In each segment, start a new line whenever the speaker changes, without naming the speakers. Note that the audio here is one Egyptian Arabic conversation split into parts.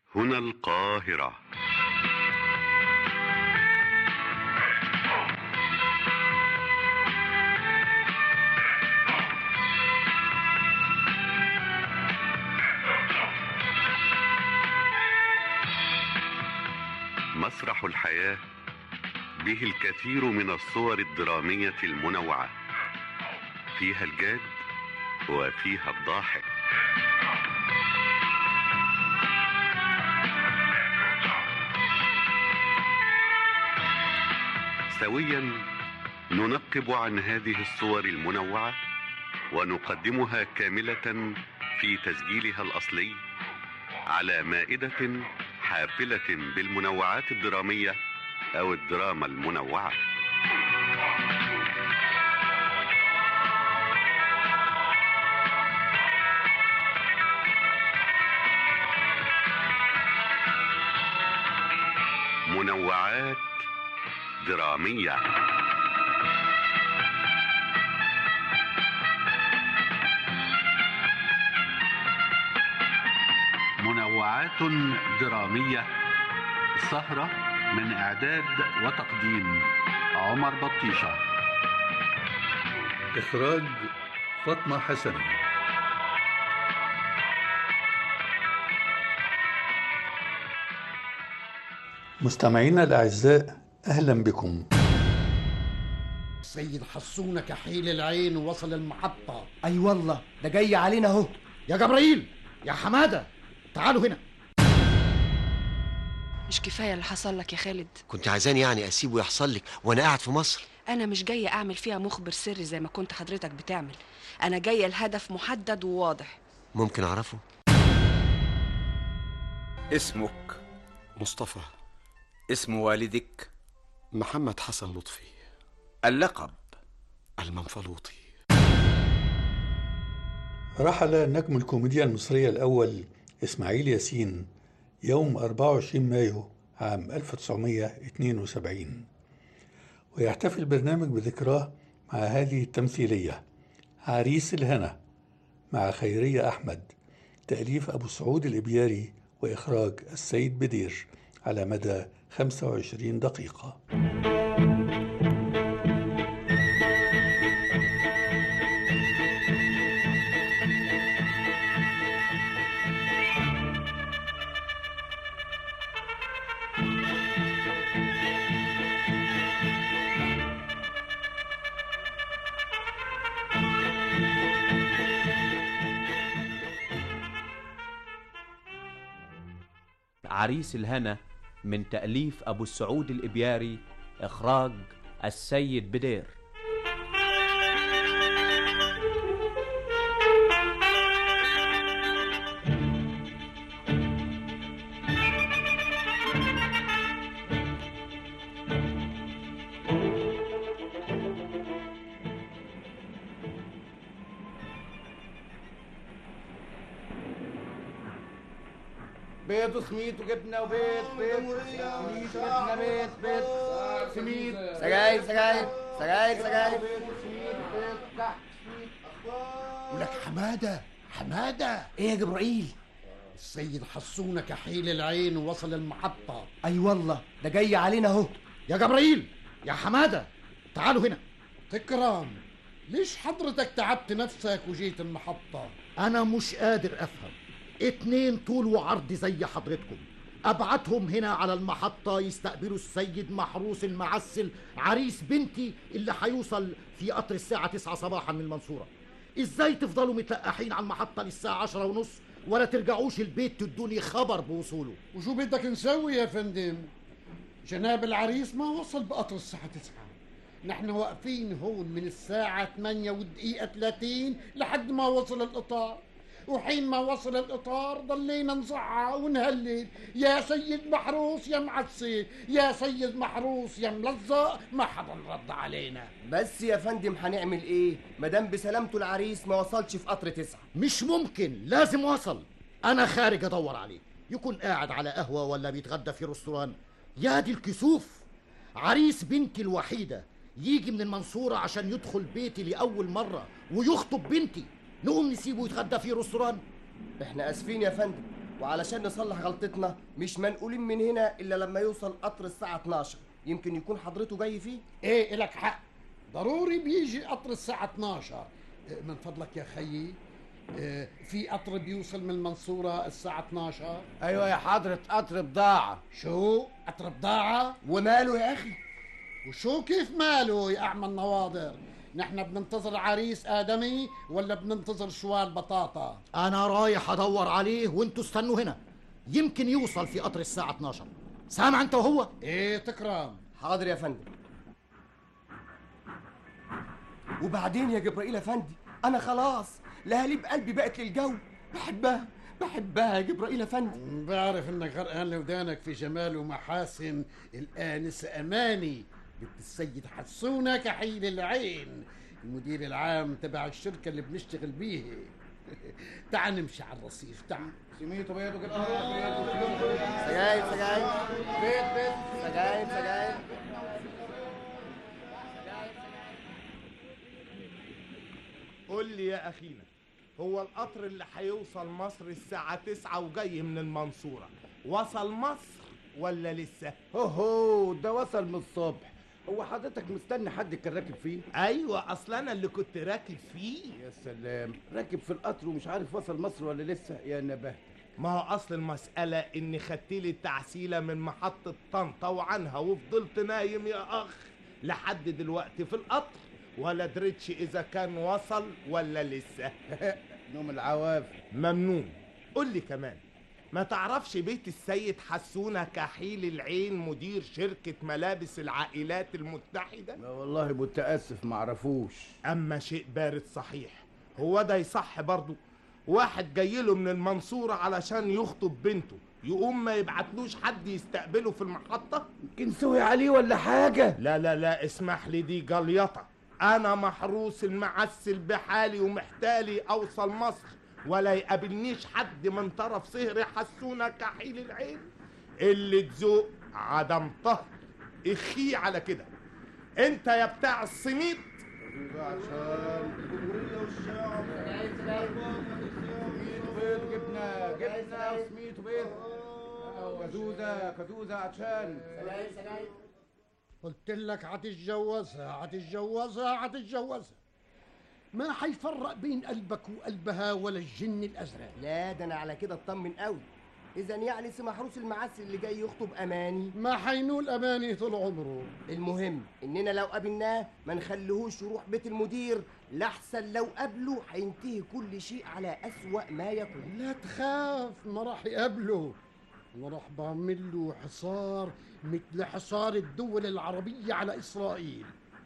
هنا القاهرة مسرح الحياة به الكثير من الصور الدرامية المنوعة فيها الجاد وفيها الضاحك سويا ننقب عن هذه الصور المنوعة ونقدمها كاملة في تسجيلها الأصلي على مائدة حافلة بالمنوعات الدرامية أو الدراما المنوعة منوعات درامية منوعات درامية سهرة من إعداد وتقديم عمر بطيشة
إخراج فاطمة حسن مستمعينا الأعزاء أهلا بكم
سيد حصونة كحيل العين ووصل المحطة
اي والله ده جاي علينا اهو
يا جبرائيل يا حمادة تعالوا هنا
مش كفاية اللي حصل لك يا خالد
كنت عايزاني يعني اسيبه يحصل لك وانا قاعد في مصر
أنا مش جاية أعمل فيها مخبر سري زي ما كنت حضرتك بتعمل أنا جاية الهدف محدد وواضح
ممكن اعرفه
اسمك
مصطفى
اسم والدك
محمد حسن لطفي
اللقب
المنفلوطي
رحل نجم الكوميديا المصرية الأول إسماعيل ياسين يوم 24 مايو عام 1972 ويحتفل البرنامج بذكراه مع هذه التمثيلية عريس الهنا مع خيرية أحمد تأليف أبو سعود الإبياري وإخراج السيد بدير على مدى 25 دقيقة
عريس الهنا من تأليف أبو السعود الإبياري إخراج السيد بدير
بيض وسميد وجبنة وبيض بيض سميد جبنة بيض بيض سميد
سجاير سجاير سجاير سجاير
بيض وسميد بيض تحت سميد ولك حمادة حمادة
ايه يا جبرائيل
السيد حصونة كحيل العين ووصل المحطة
اي والله ده جاي علينا اهو
يا جبرائيل يا حمادة تعالوا هنا تكرام ليش حضرتك تعبت نفسك وجيت المحطة أنا مش قادر أفهم اتنين طول وعرض زي حضرتكم أبعتهم هنا على المحطة يستقبلوا السيد محروس المعسل عريس بنتي اللي هيوصل في قطر الساعة 9 صباحا من المنصورة ازاي تفضلوا متلقحين على المحطة للساعة عشرة ونص ولا ترجعوش البيت تدوني خبر بوصوله
وشو بدك نسوي يا فندم جناب العريس ما وصل بقطر الساعة 9 نحن واقفين هون من الساعة 8 ودقيقة 30 لحد ما وصل القطار وحين ما وصل القطار ضلينا نزعق ونهلل يا سيد محروس يا معسل يا سيد محروس يا ملزق ما حدا رد علينا
بس يا فندم هنعمل ايه مادام بسلامته العريس ما وصلش في قطر تسعة
مش ممكن لازم وصل انا خارج ادور عليه يكون قاعد على قهوة ولا بيتغدى في رستوران يا دي الكسوف عريس بنتي الوحيدة يجي من المنصورة عشان يدخل بيتي لأول مرة ويخطب بنتي نقوم نسيبه يتغدى في رستوران
احنا اسفين يا فندم وعلشان نصلح غلطتنا مش منقولين من هنا الا لما يوصل قطر الساعه 12 يمكن يكون حضرته جاي فيه
ايه الك حق ضروري بيجي قطر الساعة 12 إيه، من فضلك يا خيي إيه، في قطر بيوصل من المنصورة الساعة 12
ايوه يا حضرة قطر بضاعة
شو قطر بضاعة
وماله يا اخي
وشو كيف ماله يا أعمى النواظر نحن بننتظر عريس آدمي ولا بننتظر شوال بطاطا
انا رايح ادور عليه وانتوا استنوا هنا يمكن يوصل في قطر الساعه 12 سامع انت وهو
ايه تكرم
حاضر يا فندم وبعدين يا جبرائيل يا فندي انا خلاص لهالي بقلبي بقت للجو بحبها بحبها يا جبرائيل يا فندي
بعرف انك غرقان لودانك في جمال ومحاسن الآنسة أماني بنت السيد حسونة كحيل العين المدير العام تبع الشركة اللي بنشتغل بيه تعال نمشي على الرصيف تعال
سميته بيته
سجاير سجاير
بيت بيت
سجاير سجاير
قول لي يا اخينا هو القطر اللي هيوصل مصر الساعة تسعة وجاي من المنصورة وصل مصر ولا لسه؟
هو هو ده وصل من الصبح هو حضرتك مستني حد كان راكب فيه
ايوه اصل انا اللي كنت راكب فيه
يا سلام راكب في القطر ومش عارف وصل مصر ولا لسه يا نبهتك
ما هو اصل المسألة اني خدت لي التعسيلة من محطة طنطا وعنها وفضلت نايم يا اخ لحد دلوقتي في القطر ولا دريتش اذا كان وصل ولا لسه
نوم العواف
ممنون قول لي كمان ما تعرفش بيت السيد حسونة كحيل العين مدير شركة ملابس العائلات المتحدة؟
لا والله متأسف معرفوش
أما شيء بارد صحيح هو ده يصح برضه واحد جاي له من المنصورة علشان يخطب بنته يقوم ما يبعتلوش حد يستقبله في المحطة
يمكن سوي عليه ولا حاجة
لا لا لا اسمح لي دي جليطة أنا محروس المعسل بحالي ومحتالي أوصل مصر ولا يقابلنيش حد من طرف صهري حسونا كحيل العين اللي تذوق عدم طهر اخي على كده انت يا بتاع السميد
بيض جبنة جبنة وسميت وبيض كزوزة كزوزة عطشان
قلت لك هتتجوزها هتتجوزها هتتجوزها ما حيفرق بين قلبك وقلبها ولا الجن الازرق
لا ده انا على كده اطمن قوي اذا يعني سي محروس المعسل اللي جاي يخطب اماني
ما حينول اماني طول عمره
المهم اننا لو قابلناه ما نخليهوش يروح بيت المدير لاحسن لو قابله هينتهي كل شيء على اسوأ ما يكون
لا تخاف ما راح يقابله انا راح بعمل له حصار مثل حصار الدول العربية على اسرائيل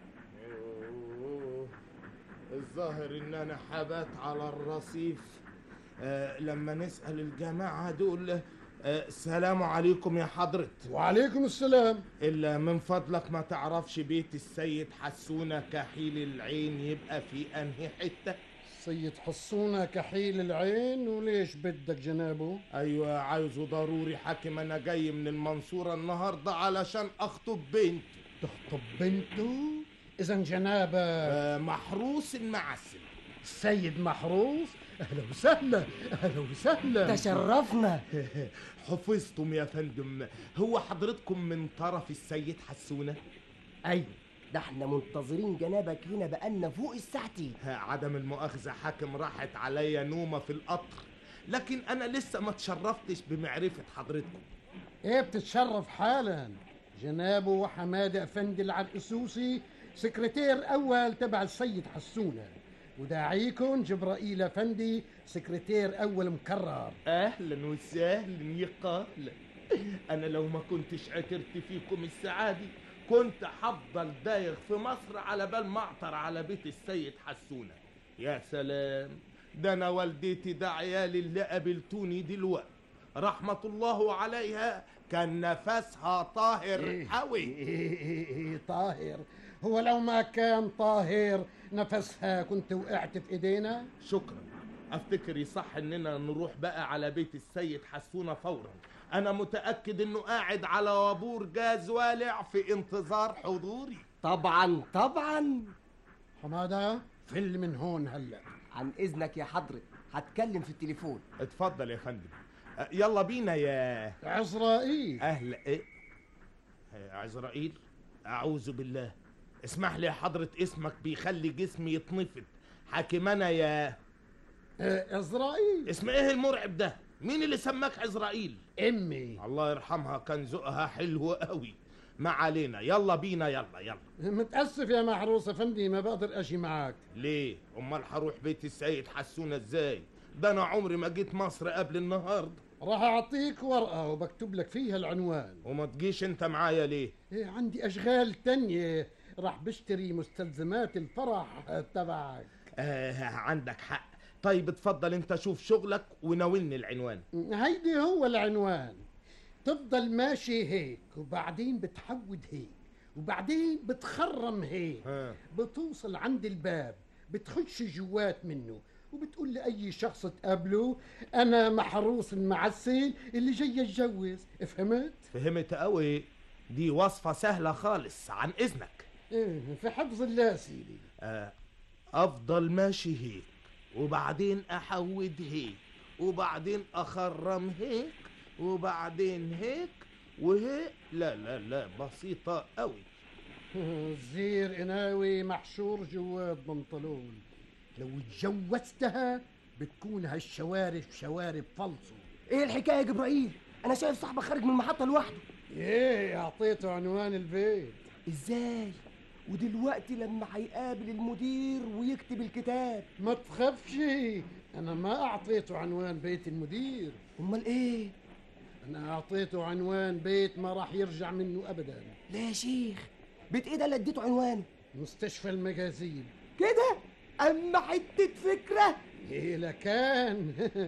أوه، الظاهر ان انا حبات على الرصيف آه لما نسأل الجماعة دول آه سلام عليكم يا حضرة
وعليكم السلام
إلا من فضلك ما تعرفش بيت السيد حسونة كحيل العين يبقى في أنهي حتة
سيد حصونة كحيل العين وليش بدك جنابه
أيوة عايزه ضروري حاكم أنا جاي من المنصورة النهاردة علشان أخطب بنتي
تخطب بنته اذا جنابه
آه محروس المعسل
السيد محروس اهلا وسهلا اهلا وسهلا
تشرفنا
حفظتم يا فندم هو حضرتكم من طرف السيد حسونة
ايوه ده احنا منتظرين جنابك هنا بقالنا فوق الساعتين
عدم المؤاخذة حاكم راحت عليا نومة في القطر لكن أنا لسه ما تشرفتش بمعرفة حضرتكم
ايه بتتشرف حالا جنابه وحماده افندي العرقسوسي سكرتير اول تبع السيد حسونه وداعيكم جبرائيل افندي سكرتير اول مكرر
اهلا وسهلا يا قهلا انا لو ما كنتش عثرت فيكم السعادة كنت حفضل دايغ في مصر على بال ما اعطر على بيت السيد حسونة يا سلام ده انا والدتي ده عيالي اللي قابلتوني دلوقتي رحمة الله عليها كان نفسها طاهر قوي
إيه إيه إيه طاهر هو لو ما كان طاهر نفسها كنت وقعت في ايدينا
شكرا افتكر يصح اننا نروح بقى على بيت السيد حسونة فورا انا متأكد انه قاعد على وابور جاز والع في انتظار حضوري
طبعا طبعا
حماده فل من هون هلا
عن اذنك يا حضرة هتكلم في التليفون
اتفضل يا فندم أه، يلا بينا يا
عزرائيل
اهلا ايه آه، عزرائيل اعوذ بالله اسمح لي يا حضرة اسمك بيخلي جسمي يتنفض حاكم انا يا
آه، عزرائيل
اسم ايه المرعب ده مين اللي سماك عزرائيل
امي
الله يرحمها كان ذوقها حلو قوي ما علينا يلا بينا يلا يلا
متاسف يا محروس افندي ما بقدر اجي معك
ليه امال هروح بيت السيد حسونة ازاي ده انا عمري ما جيت مصر قبل النهارده
راح اعطيك ورقه وبكتب لك فيها العنوان
وما تجيش انت معايا ليه
إيه عندي اشغال تانية راح بشتري مستلزمات الفرح تبعك
آه عندك حق طيب اتفضل انت شوف شغلك وناولني العنوان
هيدي هو العنوان تفضل ماشي هيك وبعدين بتحود هيك وبعدين بتخرم هيك
ها.
بتوصل عند الباب بتخش جوات منه وبتقول لأي شخص تقابله أنا محروس المعسل اللي جاي اتجوز فهمت؟
فهمت قوي دي وصفة سهلة خالص عن اذنك
إيه في حفظ الله سيدي
آه افضل ماشي هيك وبعدين احود هيك وبعدين اخرم هيك وبعدين هيك وهيك لا لا لا بسيطة قوي
الزير قناوي محشور جوات بنطلون لو اتجوزتها بتكون هالشوارب شوارب فلصو
ايه الحكايه يا جبرائيل انا شايف صاحبك خارج من المحطه لوحده
ايه اعطيته عنوان البيت
ازاي ودلوقتي لما هيقابل المدير ويكتب الكتاب
ما تخافش انا ما اعطيته عنوان بيت المدير
امال ايه
انا اعطيته عنوان بيت ما راح يرجع منه ابدا
لا يا شيخ بيت ايه ده اللي اديته عنوانه
مستشفى المجازين
كده اما حته فكره
ايه لكان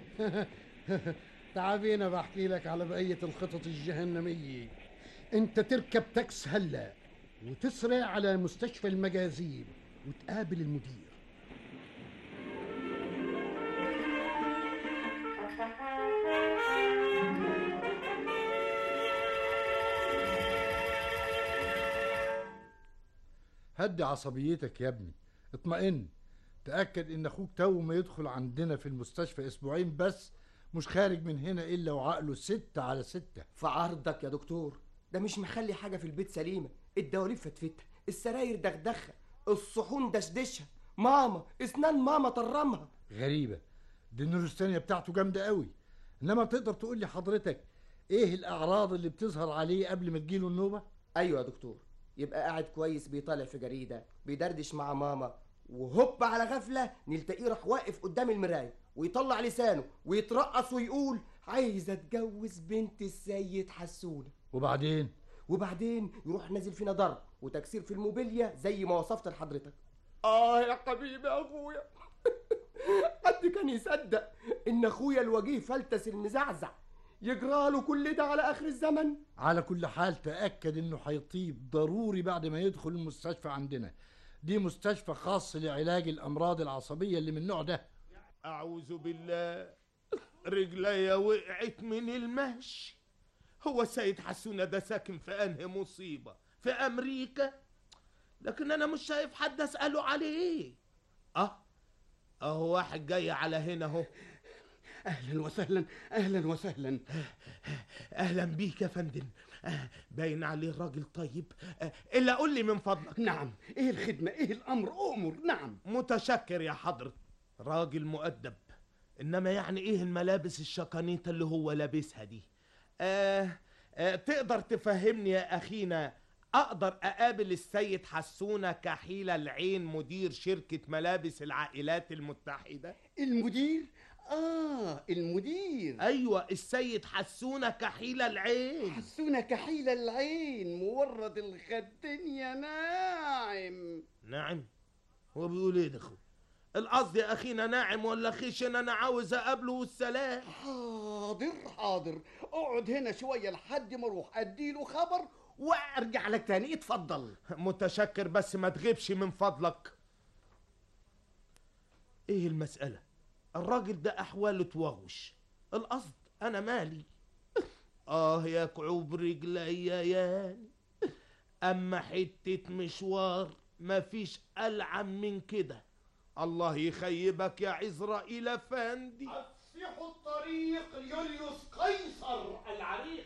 تعبينا بحكي لك على بقية الخطط الجهنمية انت تركب تاكس هلا وتسرع على مستشفى المجازين وتقابل المدير
هدي عصبيتك يا ابني اطمئن تأكد ان اخوك تو ما يدخل عندنا في المستشفى اسبوعين بس مش خارج من هنا الا وعقله ستة على ستة
في عرضك يا دكتور ده مش مخلي حاجه في البيت سليمه الدواليب فتفتها السراير دغدغها الصحون دشدشها ماما اسنان ماما طرمها
غريبة دي النورستانية بتاعته جامدة قوي انما تقدر تقول لي حضرتك ايه الاعراض اللي بتظهر عليه قبل ما تجيله النوبة
ايوه يا دكتور يبقى قاعد كويس بيطالع في جريده بيدردش مع ماما وهوب على غفله نلتقيه راح واقف قدام المرايه ويطلع لسانه ويترقص ويقول عايز اتجوز بنت السيد حسونه
وبعدين
وبعدين يروح نازل فينا ضرب وتكسير في الموبيليا زي ما وصفت لحضرتك اه يا حبيبي يا اخويا حد كان يصدق ان اخويا الوجيه فلتس المزعزع يجراله كل ده على اخر الزمن
على كل حال تأكد انه هيطيب ضروري بعد ما يدخل المستشفى عندنا دي مستشفى خاص لعلاج الامراض العصبية اللي من النوع ده
اعوذ بالله رجليا وقعت من المشي هو السيد حسونة ده ساكن في انهي مصيبة في امريكا لكن انا مش شايف حد اسأله عليه اه اهو واحد جاي على هنا اهو
اهلا وسهلا اهلا وسهلا
اهلا بيك يا فندم آه، باين عليه راجل طيب آه، الا قول لي من فضلك
نعم ايه الخدمة ايه الامر امر نعم
متشكر يا حضرة راجل مؤدب انما يعني ايه الملابس الشقانيطة اللي هو لابسها دي آه آه تقدر تفهمني يا اخينا اقدر اقابل السيد حسونة كحيلة العين مدير شركة ملابس العائلات المتحدة
المدير اه المدير
ايوه السيد حسونة كحيلة العين
حسونا كحيل العين مورد الخدين يا ناعم
نعم هو بيقول ايه ده اخو القصد يا اخينا ناعم ولا خشن انا عاوز اقابله والسلام
حاضر حاضر اقعد هنا شوية لحد ما اروح اديله خبر وارجع لك تاني اتفضل
متشكر بس ما تغيبش من فضلك ايه المسألة الراجل ده احواله توغوش القصد انا مالي اه يا كعوب رجلي ياني اما حتة مشوار مفيش ألعن من كده الله يخيبك يا عزرائيل افندي
الصحة
فتحوا الطريق ليوليوس قيصر العريق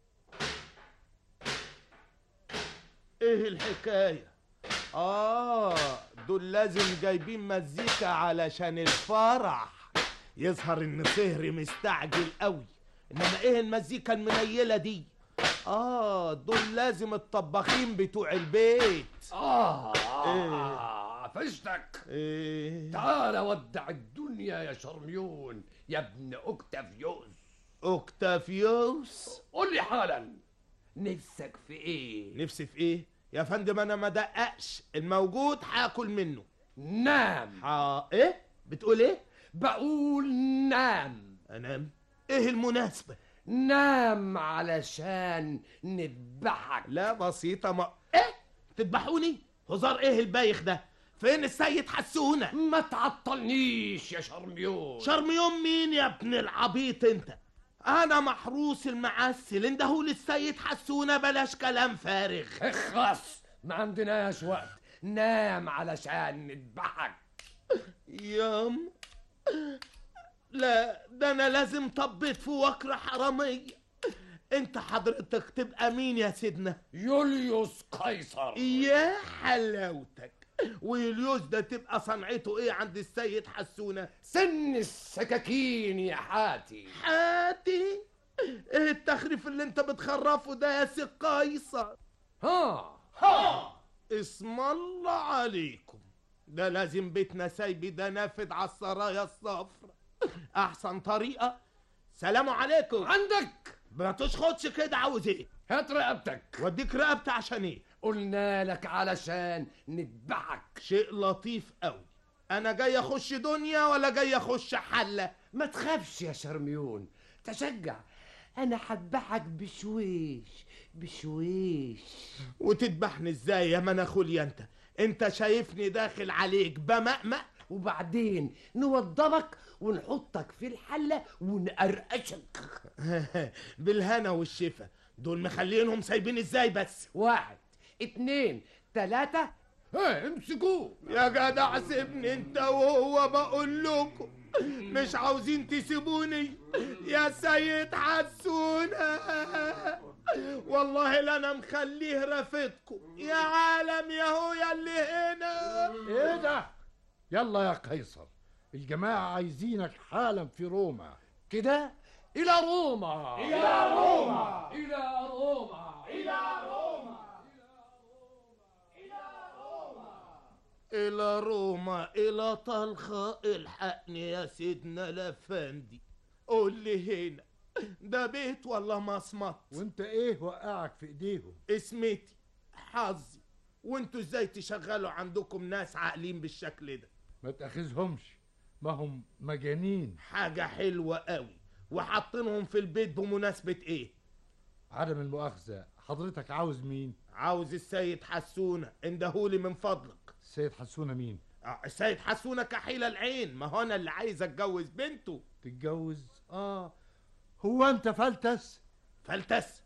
ايه الحكاية اه دول لازم جايبين مزيكا علشان الفرح يظهر ان سهري مستعجل قوي انما ايه المزيكا المنيلة دي اه دول لازم الطباخين بتوع البيت
آه
إيه؟
فشتك
إيه؟
تعال ودع الدنيا يا شرميون يا ابن أوكتافيوس
اوكتافيوس
قول لي حالا نفسك في ايه
نفسي في ايه يا فندم انا ما دققش الموجود هاكل منه
نام
ها ايه بتقول ايه
بقول نام
انام ايه المناسبة
نام علشان نذبحك
لا بسيطة ما ايه تذبحوني هزار ايه البايخ ده فين السيد حسونة
ما تعطلنيش يا شرميون
شرميون مين يا ابن العبيط انت انا محروس المعسل اندهولي السيد حسونة بلاش كلام فارغ
اخلص ما عندناش وقت نام علشان نذبحك
يام لا ده انا لازم طبيت في وكرة حرامية انت حضرتك تبقى مين يا سيدنا
يوليوس قيصر
يا حلاوتك ويوليوس ده تبقى صنعته ايه عند السيد حسونة
سن السكاكين يا حاتي
حاتي ايه التخريف اللي انت بتخرفه ده يا سي قيصر
ها
ها اسم الله عليكم ده لازم بيتنا سايبي ده نافد على السرايا الصفرا احسن طريقة سلام عليكم
عندك
ما تشخطش كده عاوز ايه
هات رقبتك
وديك رقبتي عشان ايه
قلنا لك علشان نذبحك
شيء لطيف قوي انا جاي اخش دنيا ولا جاي اخش حلة
ما تخافش يا شرميون تشجع انا هذبحك بشويش بشويش
وتذبحني ازاي يا مناخولي انت انت شايفني داخل عليك بمأمأ
وبعدين نوضبك ونحطك في الحلة ونقرقشك
بالهنا والشفا دول مخلينهم سايبين ازاي بس
واحد اتنين تلاتة ها امسكوه
يا جدع سيبني انت وهو بقول لكم مش عاوزين تسيبوني يا سيد حسونة والله لا انا مخليه رافضكم يا عالم يا هو يا اللي هنا
ايه ده يلا يا قيصر الجماعة عايزينك حالا في روما
كده إلى روما
إلى روما
إلى روما
إلى روما
إلى روما إلى طلخة الحقني يا سيدنا الأفندي قول لي هنا ده بيت ولا مصمت
وانت ايه وقعك في ايديهم
اسمتي حظي وانتوا ازاي تشغلوا عندكم ناس عاقلين بالشكل ده
ما تاخذهمش ما هم مجانين
حاجة حلوة قوي وحاطينهم في البيت بمناسبة ايه
عدم المؤاخذة حضرتك عاوز مين
عاوز السيد حسونة اندهولي من فضلك
السيد حسونة مين
آه، السيد حسونة كحيل العين ما هو انا اللي عايز اتجوز بنته
تتجوز اه هو انت فلتس
فلتس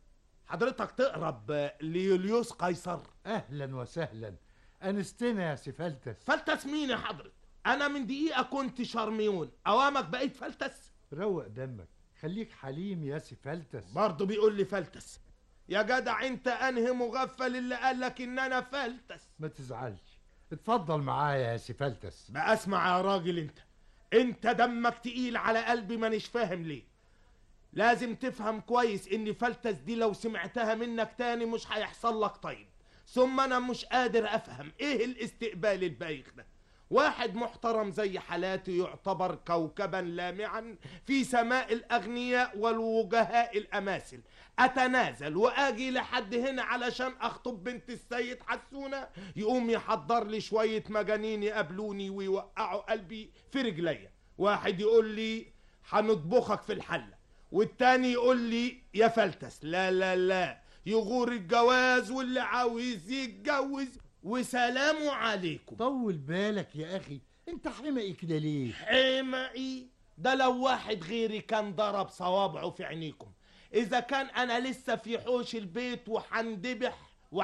حضرتك تقرب آه، ليوليوس قيصر
اهلا وسهلا انستنا يا سي فلتس
فلتس مين يا حضرت انا من دقيقة كنت شرميون اوامك بقيت فلتس
روق دمك خليك حليم يا سي فلتس
برضه بيقول لي فلتس يا جدع انت انهي مغفل اللي قالك ان انا فلتس
ما تزعلش اتفضل معايا يا سي فلتس
بقى اسمع يا راجل انت انت دمك تقيل على قلبي مانيش فاهم ليه لازم تفهم كويس ان فلتس دي لو سمعتها منك تاني مش هيحصل لك طيب ثم انا مش قادر افهم ايه الاستقبال البايخ ده واحد محترم زي حالاتي يعتبر كوكبا لامعا في سماء الاغنياء والوجهاء الاماثل اتنازل واجي لحد هنا علشان اخطب بنت السيد حسونه يقوم يحضر لي شويه مجانين يقابلوني ويوقعوا قلبي في رجليا واحد يقول لي هنطبخك في الحله والتاني يقول لي يا فلتس لا لا لا يغور الجواز واللي عاوز يتجوز وسلام عليكم
طول بالك يا اخي انت حمقي كده ليه
حمقي ده لو واحد غيري كان ضرب صوابعه في عينيكم اذا كان انا لسه في حوش البيت وحندبح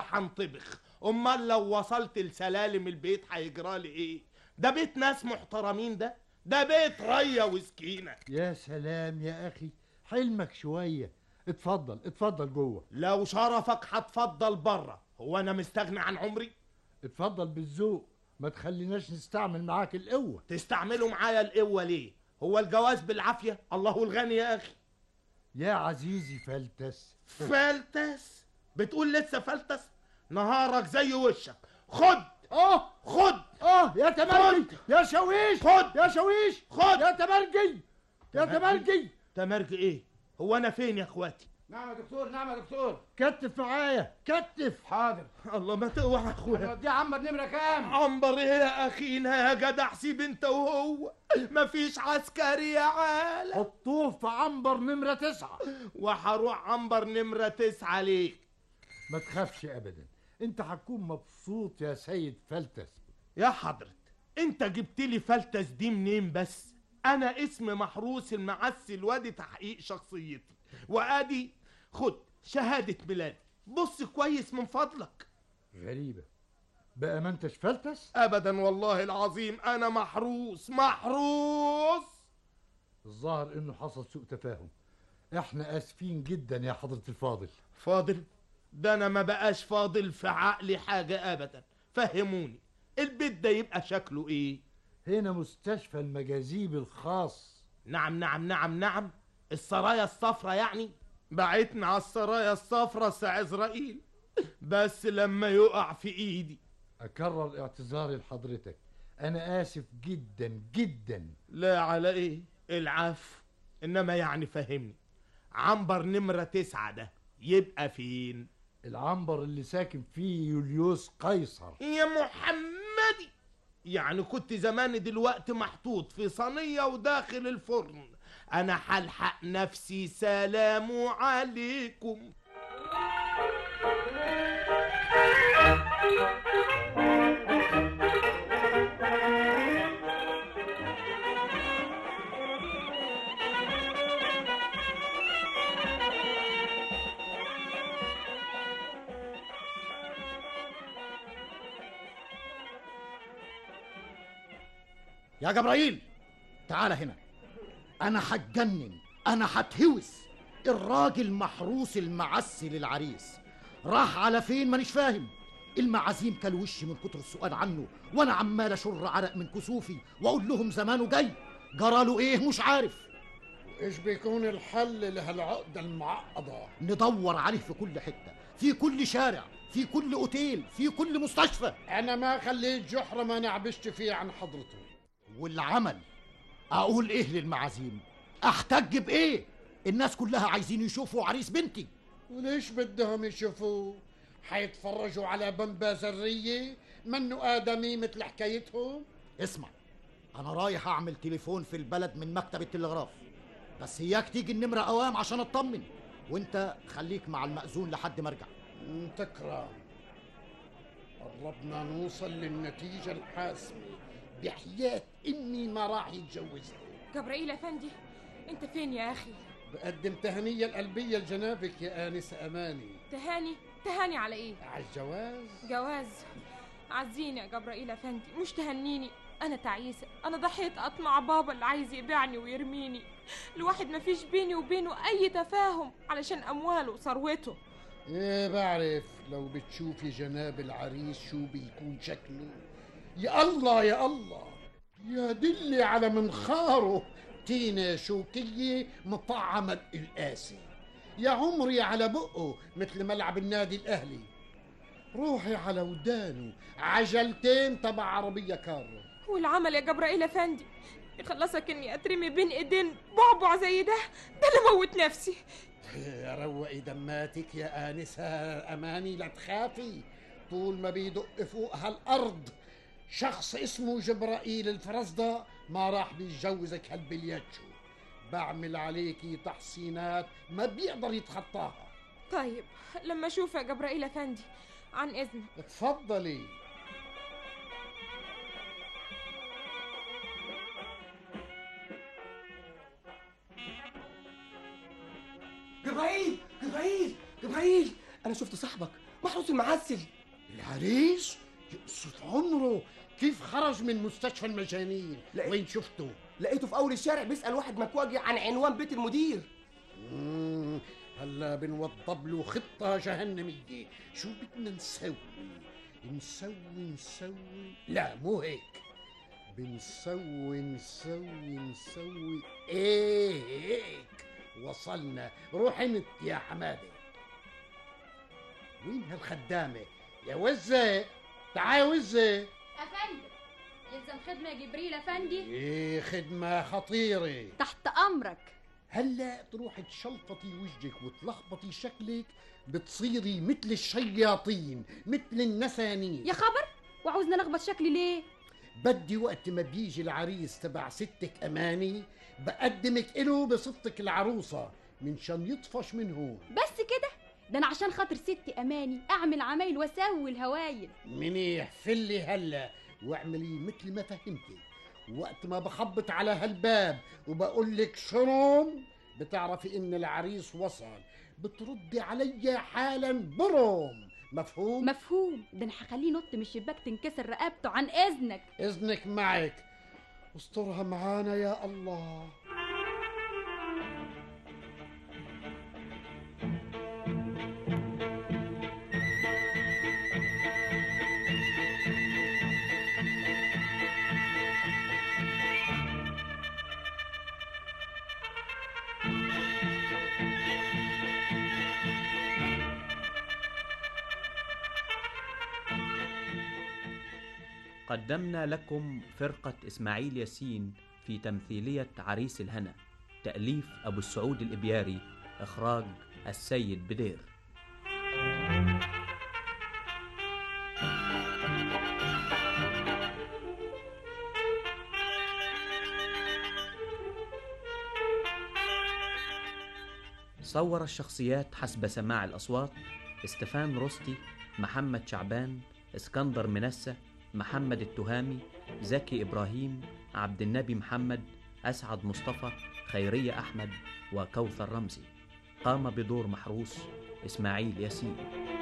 وحنطبخ امال لو وصلت لسلالم البيت هيجرالي ايه ده بيت ناس محترمين ده ده بيت ريا وسكينة
يا سلام يا أخي حلمك شوية اتفضل اتفضل جوه
لو شرفك هتفضل بره هو أنا مستغني عن عمري
اتفضل بالذوق ما تخليناش نستعمل معاك القوة
تستعملوا معايا القوة ليه هو الجواز بالعافية الله الغني يا أخي
يا عزيزي فلتس
فلتس بتقول لسه فلتس نهارك زي وشك خد
اه
خد
اه يا تمرجي يا شويش
خد
يا شويش
خد
يا تمرجي يا تمرجي
تمرجي ايه هو انا فين يا اخواتي
نعم يا دكتور نعم يا دكتور
كتف معايا كتف
حاضر
الله ما توعى يا اخويا
دي عنبر نمرة كام
عنبر ايه يا اخينا يا جدع سيب انت وهو مفيش عسكري يا عالم
حطوه في عنبر نمرة تسعة
وهروح عنبر نمرة تسعة ليه
ما تخافش أبدا أنت هتكون مبسوط يا سيد فلتس
يا حضرة انت جبت لي فلتس دي منين بس انا اسم محروس المعسل وادي تحقيق شخصيتي وادي خد شهادة ميلادي بص كويس من فضلك
غريبة بقى ما انتش فلتس
ابدا والله العظيم انا محروس محروس
الظاهر انه حصل سوء تفاهم احنا اسفين جدا يا حضرة الفاضل
فاضل ده انا ما بقاش فاضل في عقلي حاجة ابدا فهموني البيت ده يبقى شكله ايه
هنا مستشفى المجاذيب الخاص
نعم نعم نعم نعم السرايا الصفرة يعني بعتنا على السرايا الصفرة ساعة إسرائيل بس لما يقع في إيدي
اكرر اعتذاري لحضرتك انا اسف جدا جدا
لا على إيه العفو إنما يعني فهمني عنبر نمرة تسعة ده يبقى فين
العنبر اللي ساكن فيه يوليوس قيصر
يا محمدي يعني كنت زمان دلوقتي محطوط في صينية وداخل الفرن أنا هلحق نفسي سلام عليكم
يا جبرائيل تعال هنا انا هتجنن انا هتهوس الراجل محروس المعسل العريس راح على فين مانيش فاهم المعازيم كل وشي من كتر السؤال عنه وانا عمال اشر عرق من كسوفي واقول لهم زمانه جاي جراله ايه مش عارف
ايش بيكون الحل لهالعقدة المعقدة
ندور عليه في كل حته في كل شارع في كل اوتيل في كل مستشفى
انا ما خليت جحر ما نعبشت فيه عن حضرته
والعمل اقول ايه للمعازيم احتج بايه الناس كلها عايزين يشوفوا عريس بنتي
وليش بدهم يشوفوه حيتفرجوا على بمبة ذرية منه آدمي مثل حكايتهم
اسمع انا رايح اعمل تليفون في البلد من مكتب التلغراف بس اياك تيجي النمرة اوام عشان اطمن وانت خليك مع المأذون لحد ما ارجع
تكرم قربنا نوصل للنتيجة الحاسمة بحياة إني ما راح يتجوزها
جبرائيل افندي انت فين يا اخي
بقدم تهنية القلبية لجنابك يا آنسة أماني
تهاني تهاني على ايه
على الجواز
جواز عزيني يا جبرائيل افندي مش تهنيني انا تعيسه انا ضحيت اطمع بابا اللي عايز يبيعني ويرميني الواحد مفيش بيني وبينه اي تفاهم علشان امواله وثروته
ايه بعرف لو بتشوفي جناب العريس شو بيكون شكله يا الله يا الله يا دلي على منخاره تينة شوكية مطعمة القاسي يا عمري على بقه مثل ملعب النادي الأهلي روحي على ودانه عجلتين تبع عربية كارو
والعمل يا جبرائيل افندي يخلصك اني اترمي بين ايدين بعبع زي ده ده اللي موت نفسي
يا روقي دماتك يا آنسة أماني لا تخافي طول ما بيدق فوق هالأرض شخص اسمه جبرائيل الفرزدة ما راح بيتجوزك هالبلياتشو بعمل عليكي تحصينات ما بيقدر يتخطاها
طيب لما اشوف يا جبرائيل افندي عن اذنك
تفضلي
جبرائيل جبرائيل جبرائيل انا شفت صاحبك محروس المعسل
العريس يقصف عمره كيف خرج من مستشفى المجانين
لا.
وين شفته
لقيته في اول الشارع بيسال واحد مكواجي عن عنوان بيت المدير
مم، هلا بنوضب له خطة جهنمية شو بدنا نسوي نسوي نسوي لا مو هيك بنسوي نسوي نسوي ايه هيك وصلنا روح انت يا حماده وين هالخدامه يا وزه تعال وزه
افندم يلزم خدمة يا جبريل افندي
ايه خدمه خطيره
تحت امرك
هلا تروحي تشلفطي وجهك وتلخبطي شكلك بتصيري مثل الشياطين مثل النسانين
يا خبر وعاوزنا نلخبط شكلي ليه
بدي وقت ما بيجي العريس تبع ستك اماني بقدمك له بصفتك العروسه من شان يطفش من هون
بس كده ده انا عشان خاطر ستي اماني اعمل عمايل واسوي الهوايل
منيح فلي هلا واعملي مثل ما فهمتك وقت ما بخبط على هالباب وبقول لك شروم بتعرفي ان العريس وصل بتردي علي حالا بروم مفهوم
مفهوم ده انا هخليه ينط من الشباك تنكسر رقبته عن اذنك
اذنك معك استرها معانا يا الله
قدمنا لكم فرقة إسماعيل ياسين في تمثيلية عريس الهنا تأليف أبو السعود الإبياري إخراج السيد بدير صور الشخصيات حسب سماع الأصوات استفان رستي محمد شعبان اسكندر منسة محمد التهامي زكي إبراهيم عبد النبي محمد أسعد مصطفى خيرية أحمد وكوثر رمزي قام بدور محروس إسماعيل ياسين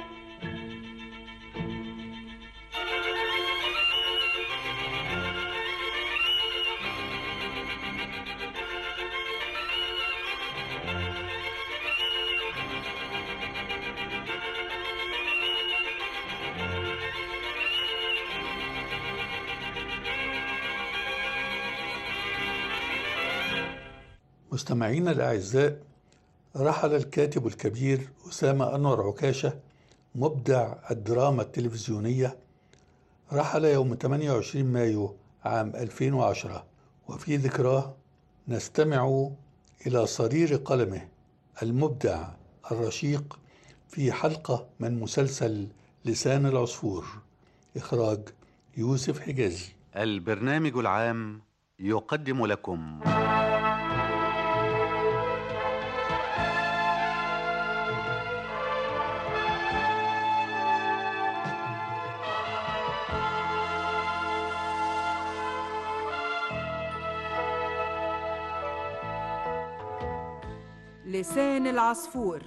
مستمعينا الأعزاء رحل الكاتب الكبير أسامة أنور عكاشة مبدع الدراما التلفزيونية رحل يوم 28 مايو عام 2010 وفي ذكراه نستمع إلى صرير قلمه المبدع الرشيق في حلقة من مسلسل لسان العصفور إخراج يوسف حجازي
البرنامج العام يقدم لكم
لسان العصفور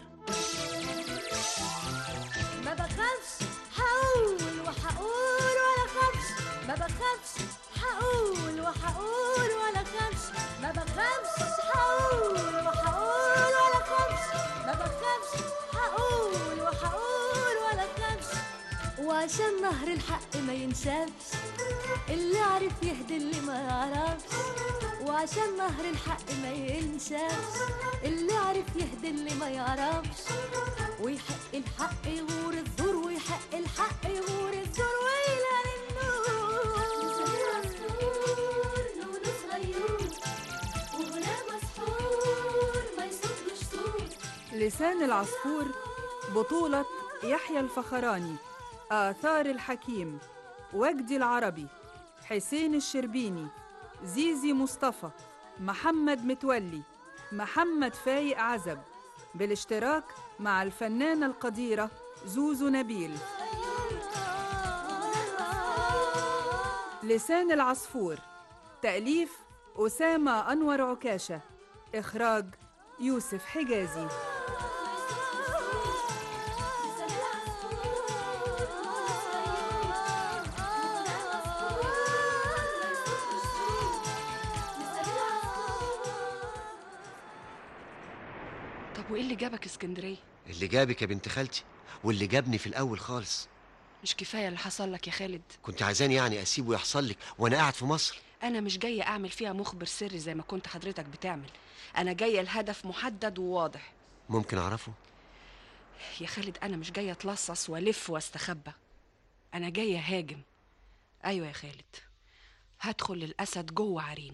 ما بخافش هقول وهقول ولا خافش ما بخافش هقول وهقول ولا خافش ما بخافش هقول وهقول ولا خافش ما بخافش هقول وهقول ولا خافش وعشان نهر الحق ما ينشافش اللي عرف يهدي اللي ما يعرفش وعشان نهر الحق ما ينشافش اللي عرف يهدي اللي ما يعرفش ويحق الحق يغور الزور ويحق الحق يغور الزور ويلاقي النور لونه صغير وغلام مسحور ما يصدش صوت
لسان العصفور بطولة يحيى الفخراني آثار الحكيم وجدي العربي حسين الشربيني زيزي مصطفى محمد متولي محمد فايق عزب بالاشتراك مع الفنانة القديرة زوزو نبيل لسان العصفور تأليف أسامة أنور عكاشة إخراج يوسف حجازي
لسان
وايه اللي جابك اسكندريه
اللي جابك يا بنت خالتي واللي جابني في الاول خالص
مش كفايه اللي حصل لك يا خالد
كنت عايزاني يعني اسيبه يحصل لك وانا قاعد في مصر
انا مش جايه اعمل فيها مخبر سري زي ما كنت حضرتك بتعمل انا جايه الهدف محدد وواضح
ممكن اعرفه
يا خالد انا مش جايه اتلصص والف واستخبى انا جايه هاجم ايوه يا خالد هدخل الاسد جوه عرينه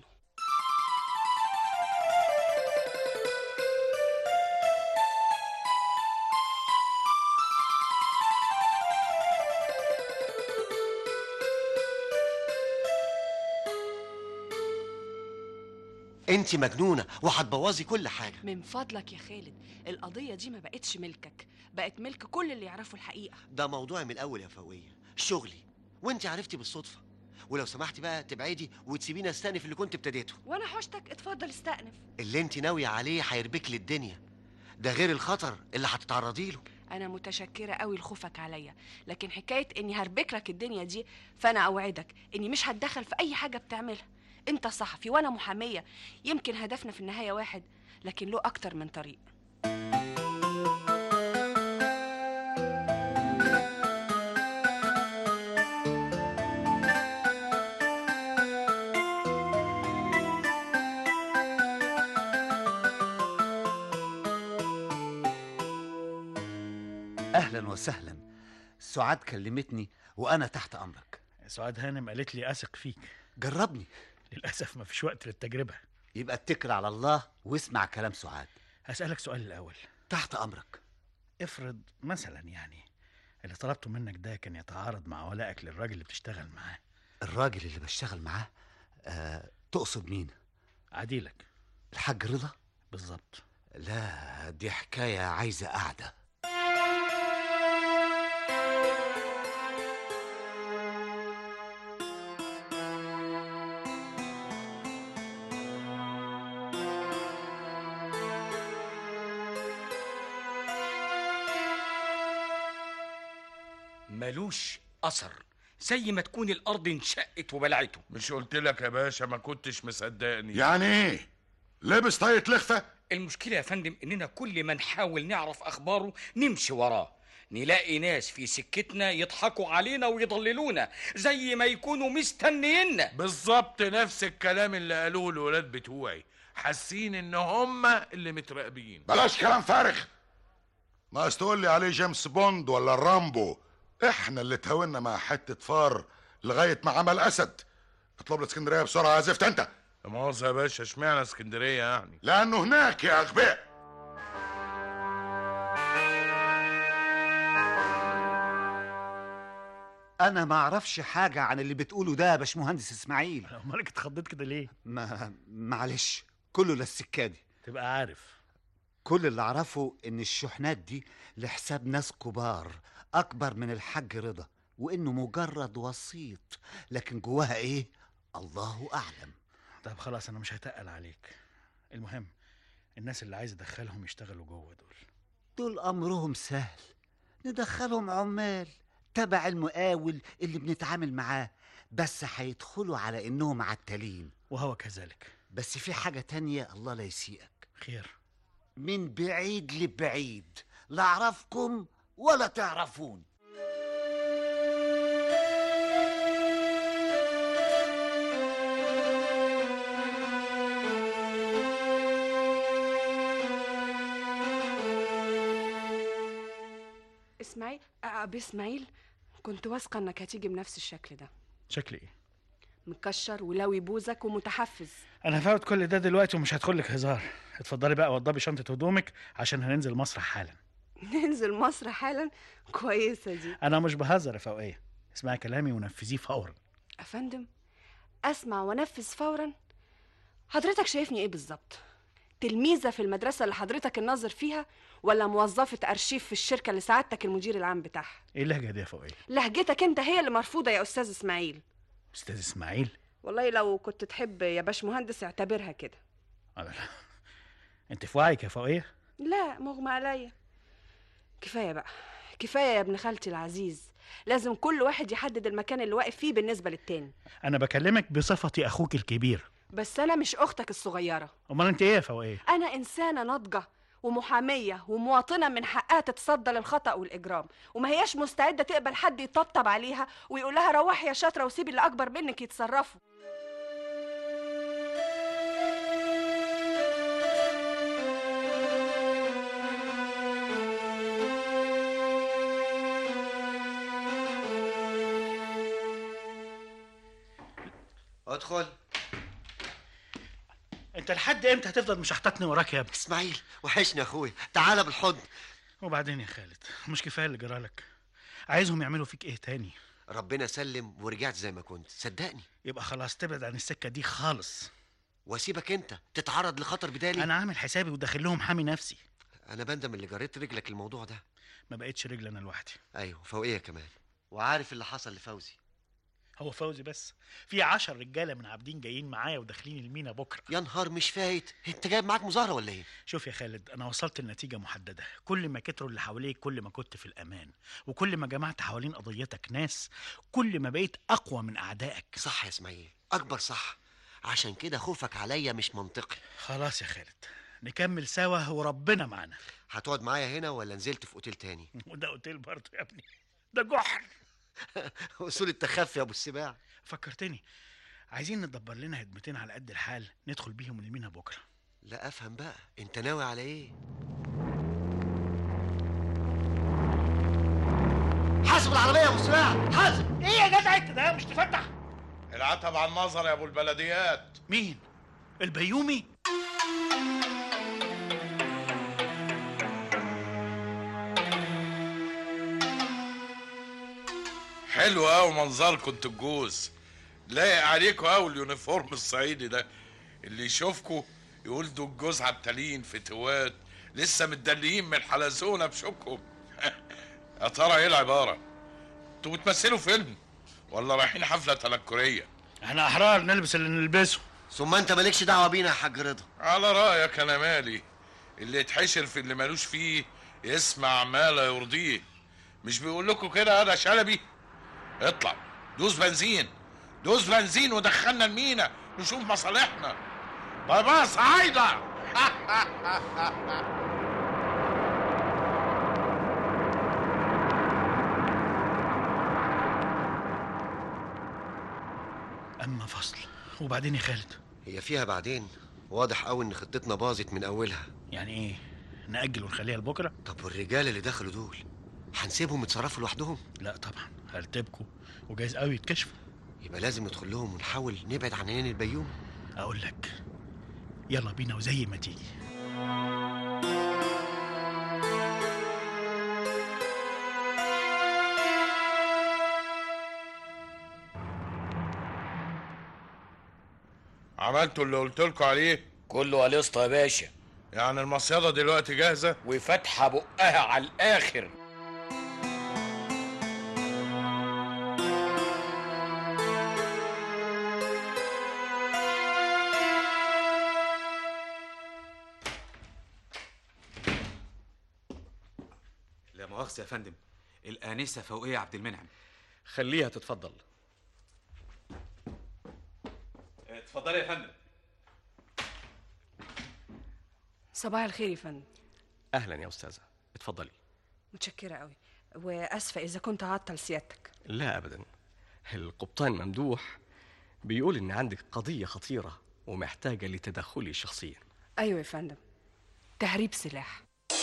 انت مجنونه وهتبوظي كل حاجه
من فضلك يا خالد القضيه دي ما بقتش ملكك بقت ملك كل اللي يعرفوا الحقيقه
ده موضوعي من الاول يا فوقيه شغلي وانت عرفتي بالصدفه ولو سمحتي بقى تبعدي وتسيبيني استأنف اللي كنت ابتديته
وانا حوشتك اتفضل استأنف
اللي انت ناويه عليه هيربك لي الدنيا ده غير الخطر اللي هتتعرضي له
انا متشكره قوي لخوفك عليا لكن حكايه اني هربك لك الدنيا دي فانا اوعدك اني مش هتدخل في اي حاجه بتعملها انت صحفي وانا محاميه يمكن هدفنا في النهايه واحد لكن له اكتر من طريق
اهلا وسهلا سعاد كلمتني وانا تحت امرك
سعاد هانم قالت لي اثق فيك
جربني
للاسف ما فيش وقت للتجربه
يبقى اتكل على الله واسمع كلام سعاد
هسالك سؤال الاول
تحت امرك
افرض مثلا يعني اللي طلبته منك ده كان يتعارض مع ولائك للراجل اللي بتشتغل معاه
الراجل اللي بشتغل معاه آه تقصد مين
عديلك
الحاج رضا
بالظبط
لا دي حكايه عايزه قعده
ملوش اثر زي ما تكون الارض انشقت وبلعته
مش قلت لك يا باشا ما كنتش مصدقني
يعني ايه لابس طاقية لخفة
المشكله يا فندم اننا كل ما نحاول نعرف اخباره نمشي وراه نلاقي ناس في سكتنا يضحكوا علينا ويضللونا زي ما يكونوا مستنينا
بالظبط نفس الكلام اللي قالوه الولاد بتوعي حاسين ان هم اللي متراقبين
بلاش كلام فارغ ناقص تقول لي عليه جيمس بوند ولا رامبو احنا اللي تهاونا مع حتة فار لغاية ما عمل اسد اطلب لي اسكندرية بسرعة يا زفت انت
لا مؤاخذة يا باشا اشمعنى اسكندرية يعني
لانه هناك يا اغبياء
انا ما اعرفش حاجه عن اللي بتقوله ده يا باشمهندس اسماعيل
مالك اتخضيت كده ليه
ما معلش كله للسكه دي
تبقى عارف
كل اللي اعرفه ان الشحنات دي لحساب ناس كبار اكبر من الحاج رضا وانه مجرد وسيط لكن جواها ايه الله اعلم
طب خلاص انا مش هتقل عليك المهم الناس اللي عايز ادخلهم يشتغلوا جوه دول
دول امرهم سهل ندخلهم عمال تبع المقاول اللي بنتعامل معاه بس هيدخلوا على انهم عتالين
وهو كذلك
بس في حاجة تانية الله لا يسيئك
خير
من بعيد لبعيد لا اعرفكم ولا تعرفون
اسماعيل آه، ابي اسماعيل كنت واثقه انك هتيجي بنفس الشكل ده
شكل ايه
مكشر ولوي بوزك ومتحفز
انا هفوت كل ده دلوقتي ومش هدخل لك هزار اتفضلي بقى وضبي شنطه هدومك عشان هننزل مصر حالا
ننزل مصر حالا كويسه دي
انا مش بهزر يا فوقيه اسمعي كلامي ونفذيه فورا
افندم اسمع وانفذ فورا حضرتك شايفني ايه بالظبط تلميذه في المدرسه اللي حضرتك الناظر فيها ولا موظفه ارشيف في الشركه اللي سعادتك المدير العام بتاعها
ايه اللهجه دي يا فوقيه
لهجتك انت هي اللي مرفوضه يا استاذ اسماعيل
استاذ اسماعيل
والله لو كنت تحب يا باش مهندس اعتبرها كده
أنا لا. انت في وعيك يا فوقيه
لا مغمى عليا كفايه بقى كفايه يا ابن خالتي العزيز لازم كل واحد يحدد المكان اللي واقف فيه بالنسبه للتاني
انا بكلمك بصفتي اخوك الكبير
بس انا مش اختك الصغيره
امال انت ايه يا فوقيه
انا انسانه ناضجه ومحامية ومواطنة من حقها تتصدى للخطأ والإجرام وما هياش مستعدة تقبل حد يطبطب عليها ويقول لها روحي يا شاطرة وسيبي اللي أكبر منك يتصرفوا
ادخل
انت لحد امتى هتفضل مشحططني وراك يا ابني
اسماعيل وحشني يا اخويا تعالى بالحضن
وبعدين يا خالد مش كفايه اللي جرالك عايزهم يعملوا فيك ايه تاني
ربنا سلم ورجعت زي ما كنت صدقني
يبقى خلاص تبعد عن السكه دي خالص
واسيبك انت تتعرض لخطر بدالي
انا عامل حسابي وداخل لهم حامي نفسي
انا بندم اللي جريت رجلك الموضوع ده
ما بقتش رجل انا لوحدي
ايوه فوقيه كمان وعارف اللي حصل لفوزي
هو فوزي بس في عشر رجاله من عابدين جايين معايا وداخلين المينا بكره
يا نهار مش فايت انت جايب معاك مظاهره ولا ايه
شوف يا خالد انا وصلت لنتيجه محدده كل ما كتروا اللي حواليك كل ما كنت في الامان وكل ما جمعت حوالين قضيتك ناس كل ما بقيت اقوى من اعدائك
صح يا اسماعيل اكبر صح عشان كده خوفك عليا مش منطقي
خلاص يا خالد نكمل سوا وربنا معانا
هتقعد معايا هنا ولا نزلت في اوتيل تاني
وده اوتيل برضه يا ابني ده جحر
اصول التخفي يا ابو السباع
فكرتني عايزين ندبر لنا هدمتين على قد الحال ندخل بيهم المينا بكره
لا افهم بقى انت ناوي على ايه حاسب العربيه يا ابو السباع حاسب
ايه يا جدع انت ده مش تفتح
العتب على النظر يا ابو البلديات
مين البيومي
حلو قوي منظركم انتوا الجوز لايق عليكم قوي اليونيفورم الصعيدي ده اللي يشوفكوا يقول دول الجوز عتالين فتوات لسه متدليين من الحلزونه بشوكهم يا ترى ايه العباره انتوا بتمثلوا فيلم ولا رايحين حفله تنكريه
احنا احرار نلبس اللي نلبسه
ثم انت مالكش دعوه بينا يا حاج رضا
على رايك انا مالي اللي يتحشر في اللي مالوش فيه يسمع ما لا يرضيه مش بيقول لكم كده انا شلبي اطلع دوس بنزين دوس بنزين ودخلنا المينا نشوف مصالحنا باي باي صعايده
اما فصل وبعدين يا خالد
هي فيها بعدين واضح قوي ان خطتنا باظت من اولها
يعني ايه نأجل ونخليها لبكره
طب والرجال اللي دخلوا دول هنسيبهم يتصرفوا لوحدهم
لا طبعا هرتبكوا وجايز قوي يتكشفوا
يبقى لازم ندخل لهم ونحاول نبعد عن عينين البيوم
اقول لك يلا بينا وزي ما تيجي
عملتوا اللي قلت لكم عليه
كله قليصة يا باشا
يعني المصيده دلوقتي جاهزه
وفاتحه بقها على الاخر
لا مؤاخذة يا فندم الآنسة فوقية عبد المنعم
خليها تتفضل
اتفضلي يا فندم
صباح الخير يا فندم
اهلا يا استاذه اتفضلي
متشكرة قوي وأسفة إذا كنت عطل سيادتك
لا ابدا القبطان ممدوح بيقول ان عندك قضيه خطيره ومحتاجه لتدخلي شخصيا
أيوة يا فندم تهريب سلاح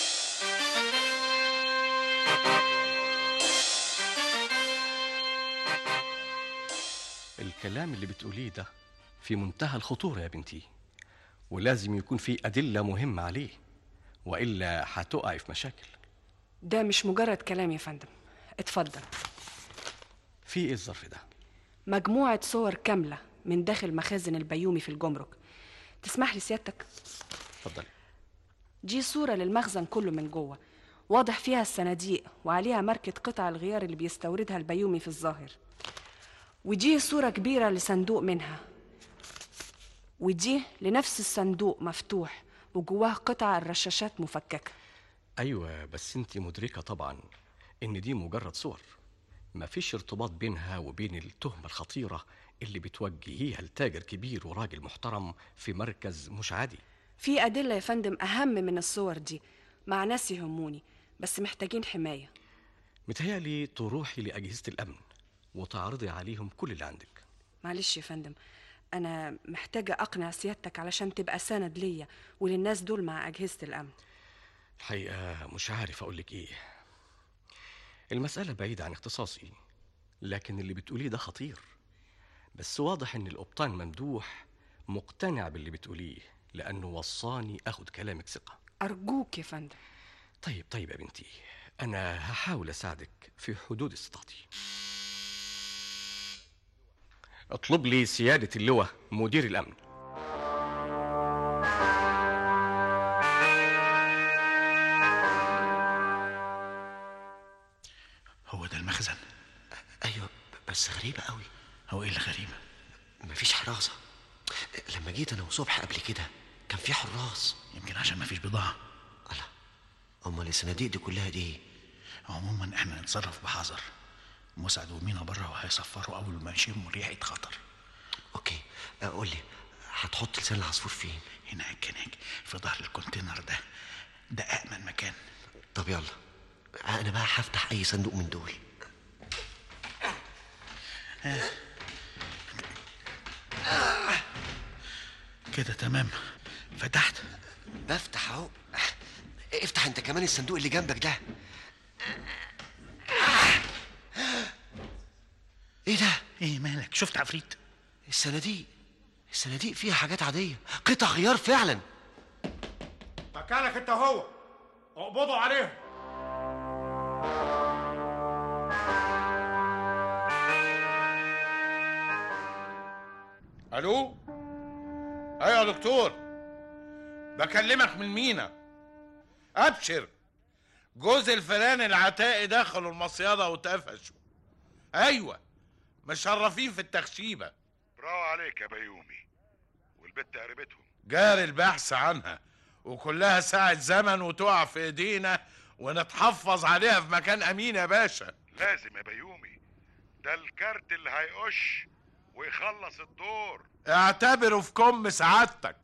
الكلام اللي بتقوليه ده في منتهى الخطوره يا بنتي ولازم يكون في ادله مهمه عليه والا هتقعي في مشاكل
ده مش مجرد كلام يا فندم اتفضل
في ايه الظرف ده
مجموعة صور كاملة من داخل مخازن البيومي في الجمرك تسمح لي سيادتك
اتفضلي
دي صورة للمخزن كله من جوه واضح فيها الصناديق وعليها ماركة قطع الغيار اللي بيستوردها البيومي في الظاهر ودي صورة كبيرة لصندوق منها ودي لنفس الصندوق مفتوح وجواه قطع الرشاشات مفككة
ايوه بس انت مدركه طبعا ان دي مجرد صور مفيش ارتباط بينها وبين التهمه الخطيره اللي بتوجهيها لتاجر كبير وراجل محترم في مركز مش عادي
في أدلة يا فندم أهم من الصور دي مع ناس يهموني بس محتاجين حماية
متهيألي تروحي لأجهزة الأمن وتعرضي عليهم كل اللي عندك
معلش يا فندم أنا محتاجة أقنع سيادتك علشان تبقى سند ليا وللناس دول مع أجهزة الأمن
الحقيقة مش عارف أقولك إيه المسألة بعيدة عن اختصاصي لكن اللي بتقوليه ده خطير بس واضح إن القبطان ممدوح مقتنع باللي بتقوليه لأنه وصاني أخد كلامك ثقة
أرجوك يا فندم
طيب طيب يا بنتي أنا هحاول أساعدك في حدود استطاعتي اطلب لي سيادة اللواء مدير الأمن
هو ده المخزن
ايوه بس غريبه قوي
هو ايه اللي غريبه
مفيش حراسه لما جيت انا وصبح قبل كده كان في حراس
يمكن عشان مفيش بضاعه
امال الصناديق دي كلها دي إيه؟
عموما احنا نتصرف بحذر مسعد ومينا بره وهيصفروا اول ما يشموا ريحه خطر
اوكي قول لي هتحط لسان العصفور فين
هناك هناك في ظهر الكونتينر ده ده امن مكان
طب يلا انا بقى هفتح اي صندوق من دول
آه. كده تمام فتحت
بفتح اهو افتح انت كمان الصندوق اللي جنبك ده ايه ده
ايه مالك شفت عفريت
الصناديق الصناديق فيها حاجات عاديه قطع غيار فعلا
مكانك انت هو اقبضوا عليهم
الو ايوه يا دكتور بكلمك من مينا ابشر جوز الفلان العتائي دخلوا المصيادة واتقفشوا ايوه مشرفين في التخشيبة
برافو عليك يا بيومي والبت قريبتهم
جاري البحث عنها وكلها ساعة زمن وتقع في ايدينا ونتحفظ عليها في مكان امين يا باشا
لازم يا بيومي ده الكارت اللي هيقش ويخلص الدور
اعتبره في كم سعادتك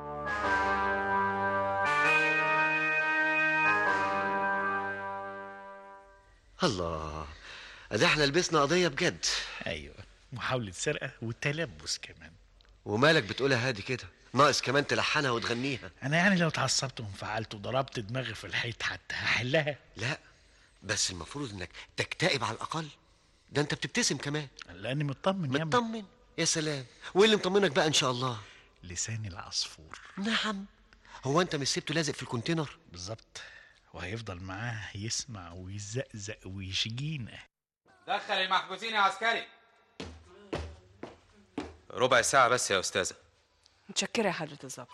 الله ده احنا لبسنا قضيه بجد
ايوه محاوله سرقه وتلبس كمان
ومالك بتقولها هادي كده ناقص كمان تلحنها وتغنيها
انا يعني لو اتعصبت وانفعلت وضربت دماغي في الحيط حتى هحلها
لا بس المفروض انك تكتئب على الاقل ده انت بتبتسم كمان
لاني مطمن يا
مطمن يا سلام وايه اللي مطمنك بقى ان شاء الله
لسان العصفور
نعم هو انت مش سبته لازق في الكونتينر
بالظبط وهيفضل معاه يسمع ويزقزق ويشجينا
دخل المحبوسين يا عسكري ربع ساعة بس يا أستاذة
متشكرة يا حضرة الظابط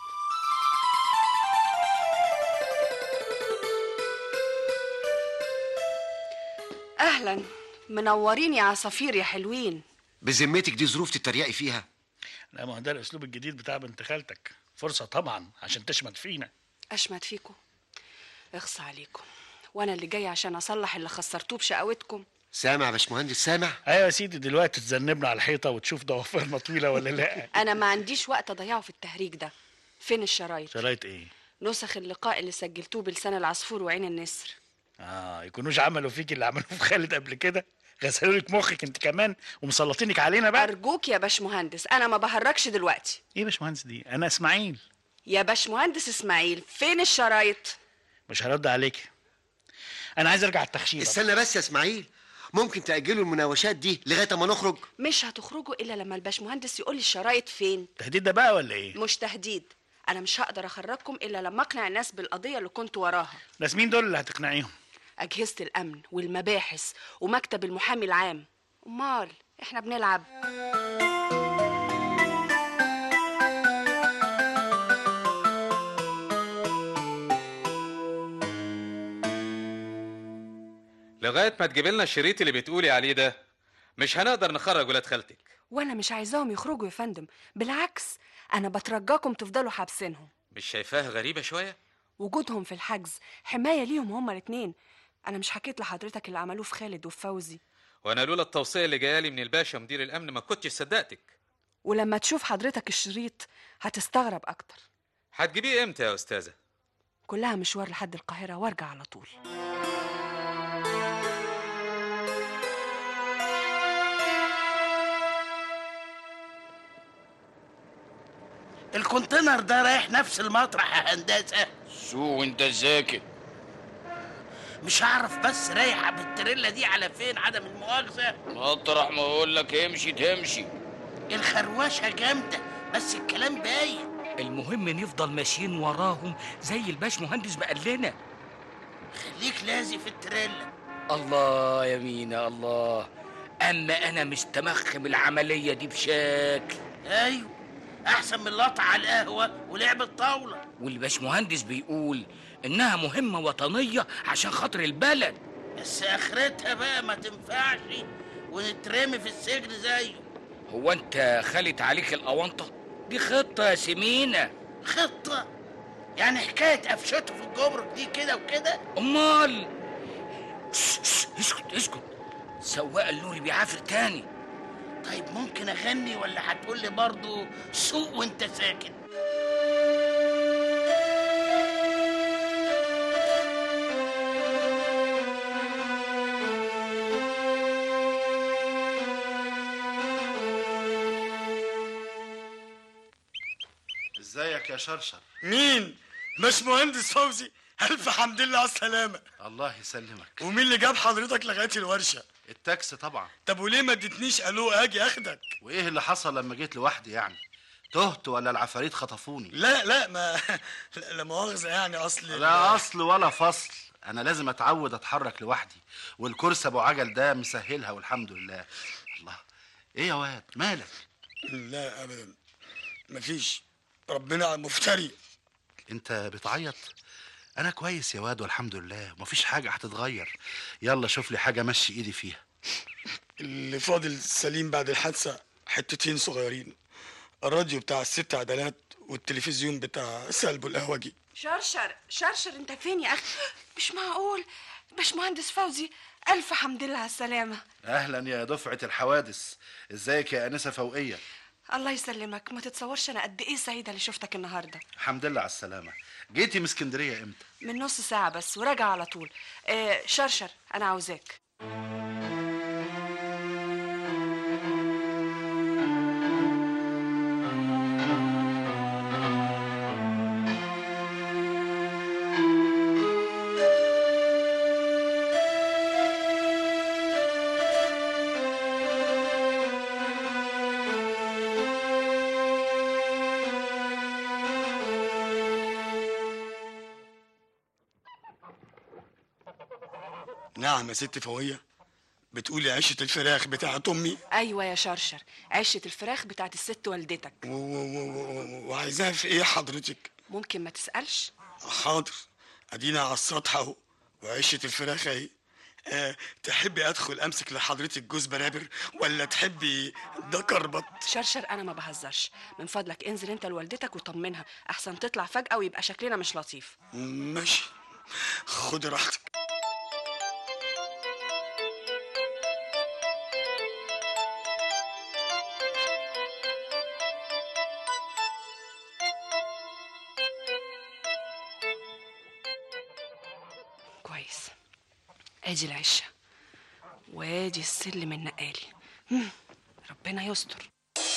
أهلا منورين يا عصافير يا حلوين
بذمتك دي ظروف تتريقي فيها
لا ما هو ده الاسلوب الجديد بتاع بنت خالتك فرصه طبعا عشان تشمت فينا
أشمت فيكم اخص عليكم وأنا اللي جاي عشان أصلح اللي خسرتوه بشقاوتكم
سامع يا باشمهندس سامع
ايوه يا سيدي دلوقتي تذنبنا على الحيطه وتشوف ضوافرنا طويله ولا لا
أنا ما عنديش وقت أضيعه في التهريج ده فين الشرايط
شرايط ايه
نسخ اللقاء اللي سجلتوه بلسان العصفور وعين النسر
اه يكونوش عملوا فيك اللي عملوه في خالد قبل كده غسلوا لك مخك انت كمان ومسلطينك علينا بقى
أرجوك يا باشمهندس أنا ما بهرجش دلوقتي
ايه يا باشمهندس دي انا اسماعيل
يا باشمهندس إسماعيل فين الشرايط
مش هرد عليك انا عايز ارجع التخشيب
استنى بس يا اسماعيل ممكن تأجلوا المناوشات دي لغاية ما نخرج
مش هتخرجوا إلا لما الباشمهندس يقول لي الشرايط فين
تهديد ده بقى ولا ايه
مش تهديد أنا مش هقدر أخرجكم إلا لما أقنع الناس بالقضية اللي كنت وراها
ناس مين دول اللي هتقنعيهم
أجهزة الأمن والمباحث ومكتب المحامي العام أمال إحنا بنلعب
لغاية ما تجيب لنا الشريط اللي بتقولي عليه ده مش هنقدر نخرج ولاد خالتك
وأنا مش عايزاهم يخرجوا يا فندم بالعكس أنا بترجاكم تفضلوا حابسينهم
مش شايفاها غريبة شوية
وجودهم في الحجز حماية ليهم هما الاتنين أنا مش حكيت لحضرتك اللي عملوه في خالد وفي فوزي
وانا لولا التوصية اللي جايالي من الباشا مدير الامن ما كنتش صدقتك
ولما تشوف حضرتك الشريط هتستغرب أكتر
هتجيبيه امتى يا استاذه
كلها مشوار لحد القاهرة وارجع على طول
الكونتينر ده رايح نفس المطرح يا هندسه
سوق وانت ساكت
مش هعرف بس رايحه بالتريلا دي على فين عدم المؤاخذه
مطرح ما اقول لك امشي تمشي
الخروشه جامده بس الكلام باين
المهم نفضل ماشيين وراهم زي الباش مهندس ما قال لنا
خليك لازق في التريلا
الله يا مينا الله اما انا مستمخم العمليه دي بشكل
ايوه احسن من لطع على القهوه ولعب الطاوله
والباش مهندس بيقول انها مهمه وطنيه عشان خاطر البلد
بس اخرتها بقى ما تنفعش ونترمي في السجن زيه
هو انت خالت عليك الاونطه دي خطه يا سمينه
خطه يعني حكايه قفشته في الجمرك دي كده وكده
امال اسكت اسكت سواق اللوري بيعافر تاني
طيب ممكن اغني ولا هتقول لي برضه سوق وانت ساكت
ازيك يا شرشر
مين؟ مش مهندس فوزي ألف حمد لله على السلامة
الله يسلمك
ومين اللي جاب حضرتك لغاية الورشة؟
التاكسي طبعا
طب وليه ما اديتنيش ألو أجي أخدك؟
وايه اللي حصل لما جيت لوحدي يعني تهت ولا العفاريت خطفوني
لا لا ما لا, لا مؤاخذة يعني أصل
لا اصل ولا فصل انا لازم اتعود اتحرك لوحدي والكرسي ابو عجل ده مسهلها والحمد لله الله ايه يا واد مالك
لا أبدا مفيش ربنا على المفتري
انت بتعيط انا كويس يا واد والحمد لله مفيش حاجه هتتغير يلا شوف لي حاجه مشي ايدي فيها
اللي فاضل سليم بعد الحادثة حتتين صغيرين الراديو بتاع الست عدلات والتلفزيون بتاع سلب القهوجي
شرشر شرشر انت فين يا اخي مش معقول باشمهندس فوزي الف حمد لله على السلامه
اهلا يا دفعه الحوادث ازيك يا انسه فوقيه
الله يسلمك ما تتصورش انا قد ايه سعيده اللي شفتك النهارده
الحمد لله على السلامه جيتي من اسكندريه امتى
من نص ساعه بس وراجع على طول آه شرشر انا عاوزاك
نعم يا ست فوقية بتقولي عشة الفراخ بتاعت أمي
ايوه يا شرشر عشه الفراخ بتاعت الست والدتك
و- و- و- وعايزاها في إيه حضرتك؟
ممكن ما تسالش
حاضر أدينا على السطح أهو وعشة الفراخ أهي أه تحبي أدخل أمسك لحضرتك جوز برابر ولا تحبي ده كربط؟
شرشر انا ما بهزرش من فضلك انزل انت لوالدتك وطمنها احسن تطلع فجاه ويبقى شكلنا مش لطيف
ماشي خدي راحتك
كويس ادي العشه وادي السلم النقالي مم، ربنا يستر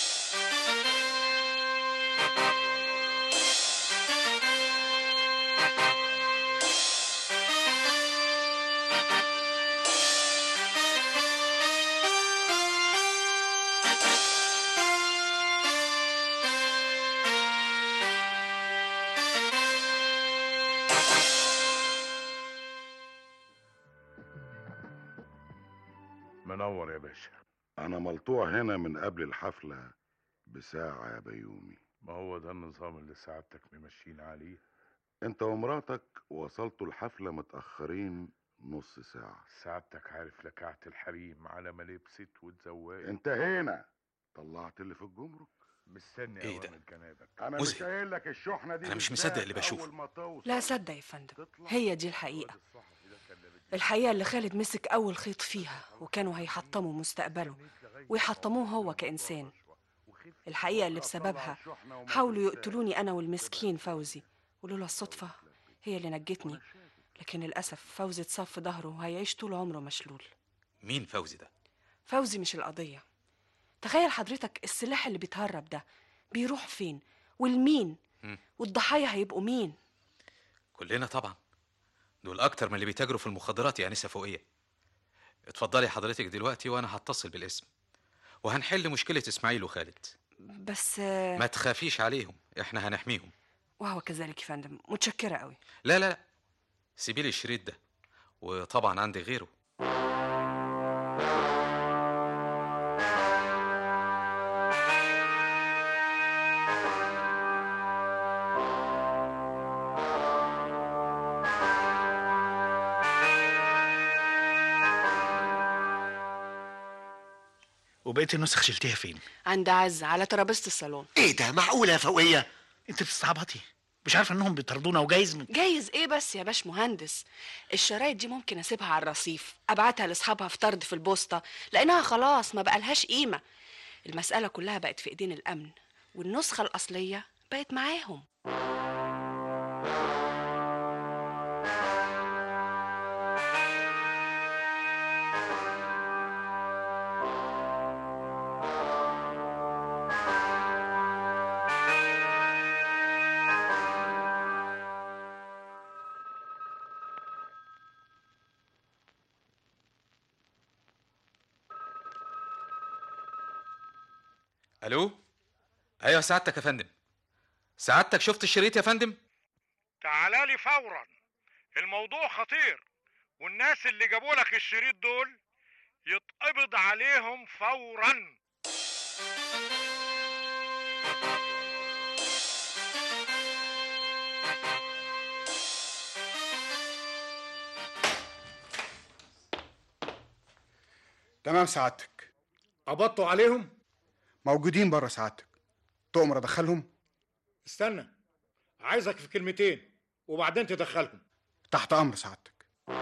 منور يا باشا انا ملطوع هنا من قبل الحفلة بساعة يا بيومي ما هو ده النظام اللي سعادتك ممشيين عليه انت ومراتك وصلتوا الحفلة متأخرين نص ساعة سعادتك عارف لكعة الحريم على ما لبست واتزوجت انتهينا طلعت اللي في الجمرك مستني
إيه ده؟
اوامر جنابك انا
مزهق.
مش قايل لك الشحنة دي
أنا مش
بالذات
مصدق اللي بشوفه.
أول ما توصل
لا صدق يا فندم هي دي الحقيقة الحقيقة اللي خالد مسك أول خيط فيها وكانوا هيحطموا مستقبله ويحطموه هو كإنسان الحقيقة اللي بسببها حاولوا يقتلوني أنا والمسكين فوزي ولولا الصدفة هي اللي نجتني لكن للأسف فوزي اتصاب في ظهره وهيعيش طول عمره مشلول
مين فوزي ده
فوزي مش القضية تخيل حضرتك السلاح اللي بيتهرب ده بيروح فين والمين
مم.
والضحايا هيبقوا مين
كلنا طبعا دول اكتر من اللي بيتاجروا في المخدرات يا انسه فوقيه اتفضلي حضرتك دلوقتي وانا هتصل بالاسم وهنحل مشكله اسماعيل وخالد
بس
ما تخافيش عليهم احنا هنحميهم
وهو كذلك يا فندم متشكرة قوي
لا لا لا سيبي لي الشريط ده وطبعا عندي غيره
وبقيه النسخ شلتيها فين
عند عز على ترابيزة الصالون
ايه ده معقولة يا فوقية
انت بتستعبطي مش عارفه انهم بيطردونا وجايز من
جايز ايه بس يا باش مهندس الشرايط دي ممكن اسيبها على الرصيف ابعتها لاصحابها في طرد في البوسطه لانها خلاص ما بقالهاش قيمه المساله كلها بقت في ايدين الامن والنسخه الاصليه بقت معاهم
الو ايوه سعادتك يا فندم سعادتك شفت الشريط يا فندم
تعالى لي فورا الموضوع خطير والناس اللي جابوا لك الشريط دول يتقبض عليهم فورا
تمام سعادتك
قبضتوا عليهم
موجودين بره سعادتك تؤمر ادخلهم
استنى عايزك في كلمتين وبعدين تدخلهم
تحت امر سعادتك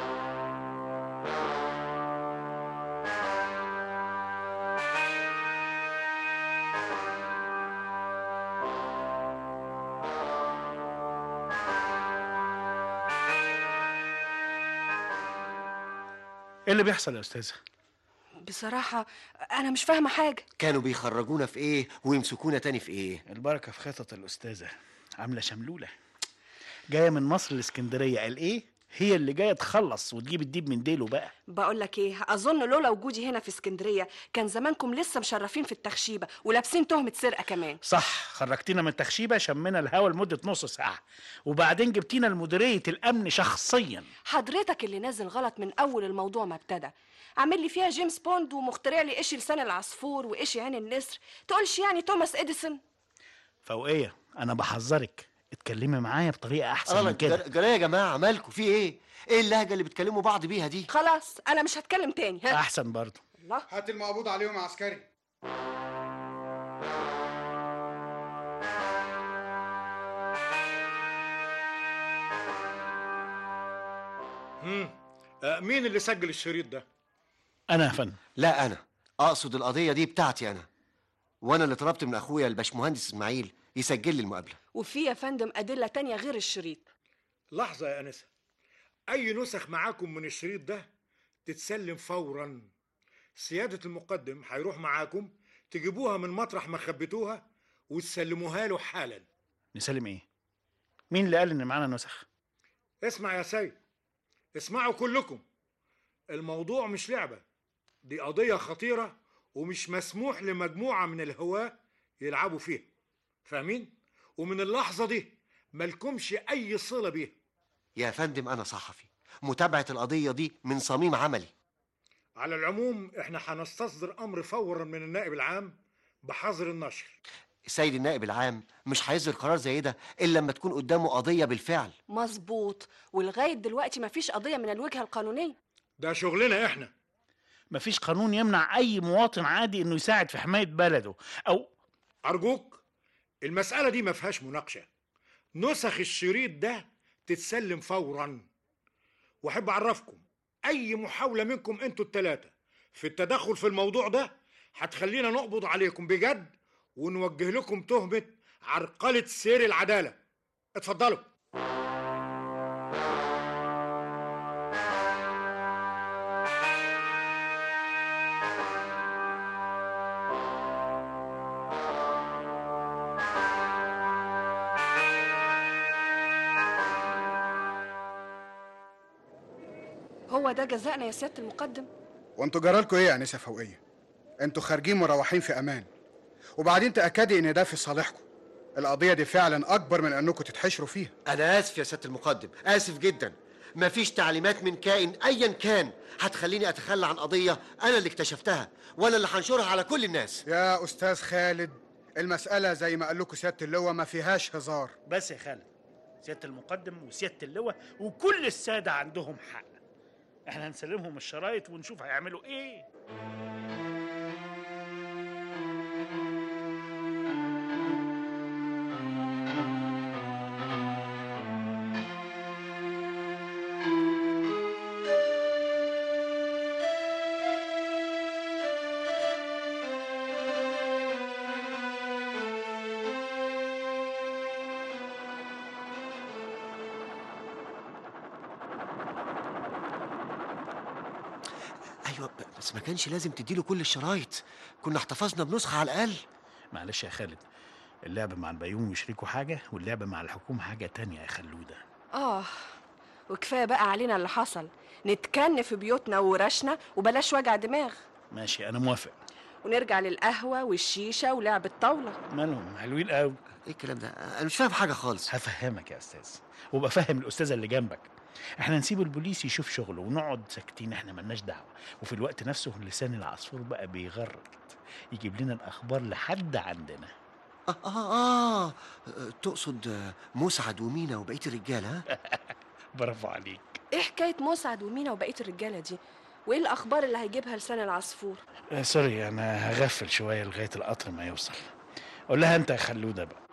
ايه اللي بيحصل يا استاذه
بصراحه انا مش فاهمه حاجه
كانوا بيخرجونا في ايه ويمسكونا تاني في ايه
البركه في خطط الاستاذه عامله شملوله جايه من مصر الاسكندريه قال ايه هي اللي جايه تخلص وتجيب الديب من ديله بقى
بقول لك ايه اظن لولا وجودي هنا في اسكندريه كان زمانكم لسه مشرفين في التخشيبه ولابسين تهمه سرقه كمان
صح خرجتينا من التخشيبه شمينا الهوا لمده نص ساعه وبعدين جبتينا لمديريه الامن شخصيا
حضرتك اللي نازل غلط من اول الموضوع ما ابتدى عامل لي فيها جيمس بوند ومخترع لي قشي لسان العصفور وقشي عين النسر تقولش يعني توماس اديسون
فوقيه انا بحذرك اتكلمي معايا بطريقه احسن
الله
من كده
جر- جرايه يا جماعه مالكوا في ايه ايه اللهجه اللي بتكلموا بعض بيها دي
خلاص انا مش هتكلم تاني ها
احسن برضه
الله
هات المقبوض عليهم يا عسكري
مم. آه، مين اللي سجل الشريط ده
انا يا فندم
لا انا اقصد القضيه دي بتاعتي انا وانا اللي طلبت من اخويا الباشمهندس اسماعيل يسجل لي المقابله
وفي يا فندم ادله تانية غير الشريط
لحظه يا انسه اي نسخ معاكم من الشريط ده تتسلم فورا سياده المقدم هيروح معاكم تجيبوها من مطرح ما خبيتوها وتسلموها له حالا
نسلم ايه مين اللي قال ان معانا نسخ
اسمع يا سيد اسمعوا كلكم الموضوع مش لعبة دي قضية خطيرة ومش مسموح لمجموعة من الهواة يلعبوا فيها فاهمين؟ ومن اللحظة دي ملكمش أي صلة بيها
يا فندم انا صحفي متابعه القضيه دي من صميم عملي
على العموم احنا هنستصدر أمر فورا من النائب العام بحظر النشر
السيد النائب العام مش هيصدر قرار زي ده الا لما تكون قدامه قضيه بالفعل
مظبوط ولغايه دلوقتي مفيش قضيه من الوجهه القانونيه
ده شغلنا احنا
مفيش قانون يمنع اي مواطن عادي انه يساعد في حمايه بلده او
أرجوك المسألة دي ما فيهاش مناقشة نسخ الشريط ده تتسلم فورا واحب اعرفكم اي محاولة منكم انتوا التلاتة في التدخل في الموضوع ده هتخلينا نقبض عليكم بجد ونوجه لكم تهمة عرقلة سير العدالة اتفضلوا
هو ده جزائنا يا سيادة المقدم
وانتوا جرالكوا ايه يا انسه فوقيه انتوا خارجين مروحين في امان وبعدين تاكدي ان ده في صالحكم القضيه دي فعلا اكبر من انكم تتحشروا فيها
انا اسف يا سياده المقدم اسف جدا مفيش تعليمات من كائن ايا كان هتخليني اتخلى عن قضيه انا اللي اكتشفتها وانا اللي هنشرها على كل الناس
يا استاذ خالد المساله زي ما قال لكم سياده اللواء ما فيهاش هزار
بس يا خالد سيادة المقدم وسيادة اللواء وكل السادة عندهم حق احنا هنسلمهم الشرايط ونشوف هيعملوا ايه
ايوه ب- بس ما كانش لازم تديله كل الشرايط كنا احتفظنا بنسخه على الاقل
معلش يا خالد اللعب مع البيوم وشريكه حاجة واللعب مع الحكومة حاجة تانية يا خلودة
اه وكفايه بقى علينا اللي حصل نتكن في بيوتنا وورشنا وبلاش وجع دماغ
ماشي أنا موافق
ونرجع للقهوه والشيشه ولعب الطاوله
مالهم حلوين قوي
ايه الكلام ده انا مش فاهم حاجه خالص
هفهمك يا استاذ وابقى فاهم الاستاذه اللي جنبك احنا نسيب البوليس يشوف شغله ونقعد ساكتين احنا ملناش دعوه وفي الوقت نفسه لسان العصفور بقى بيغرد يجيب لنا الاخبار لحد عندنا
آه, آه, آه تقصد آه، مسعد ومينا وبقية الرجالة ها؟
برافو عليك
ايه حكايه مسعد ومينا وبقيه الرجاله دي وايه الاخبار اللي هيجيبها لسان العصفور
آه سوري انا هغفل شويه لغايه القطر ما يوصل قول لها انت يا خلوده بقى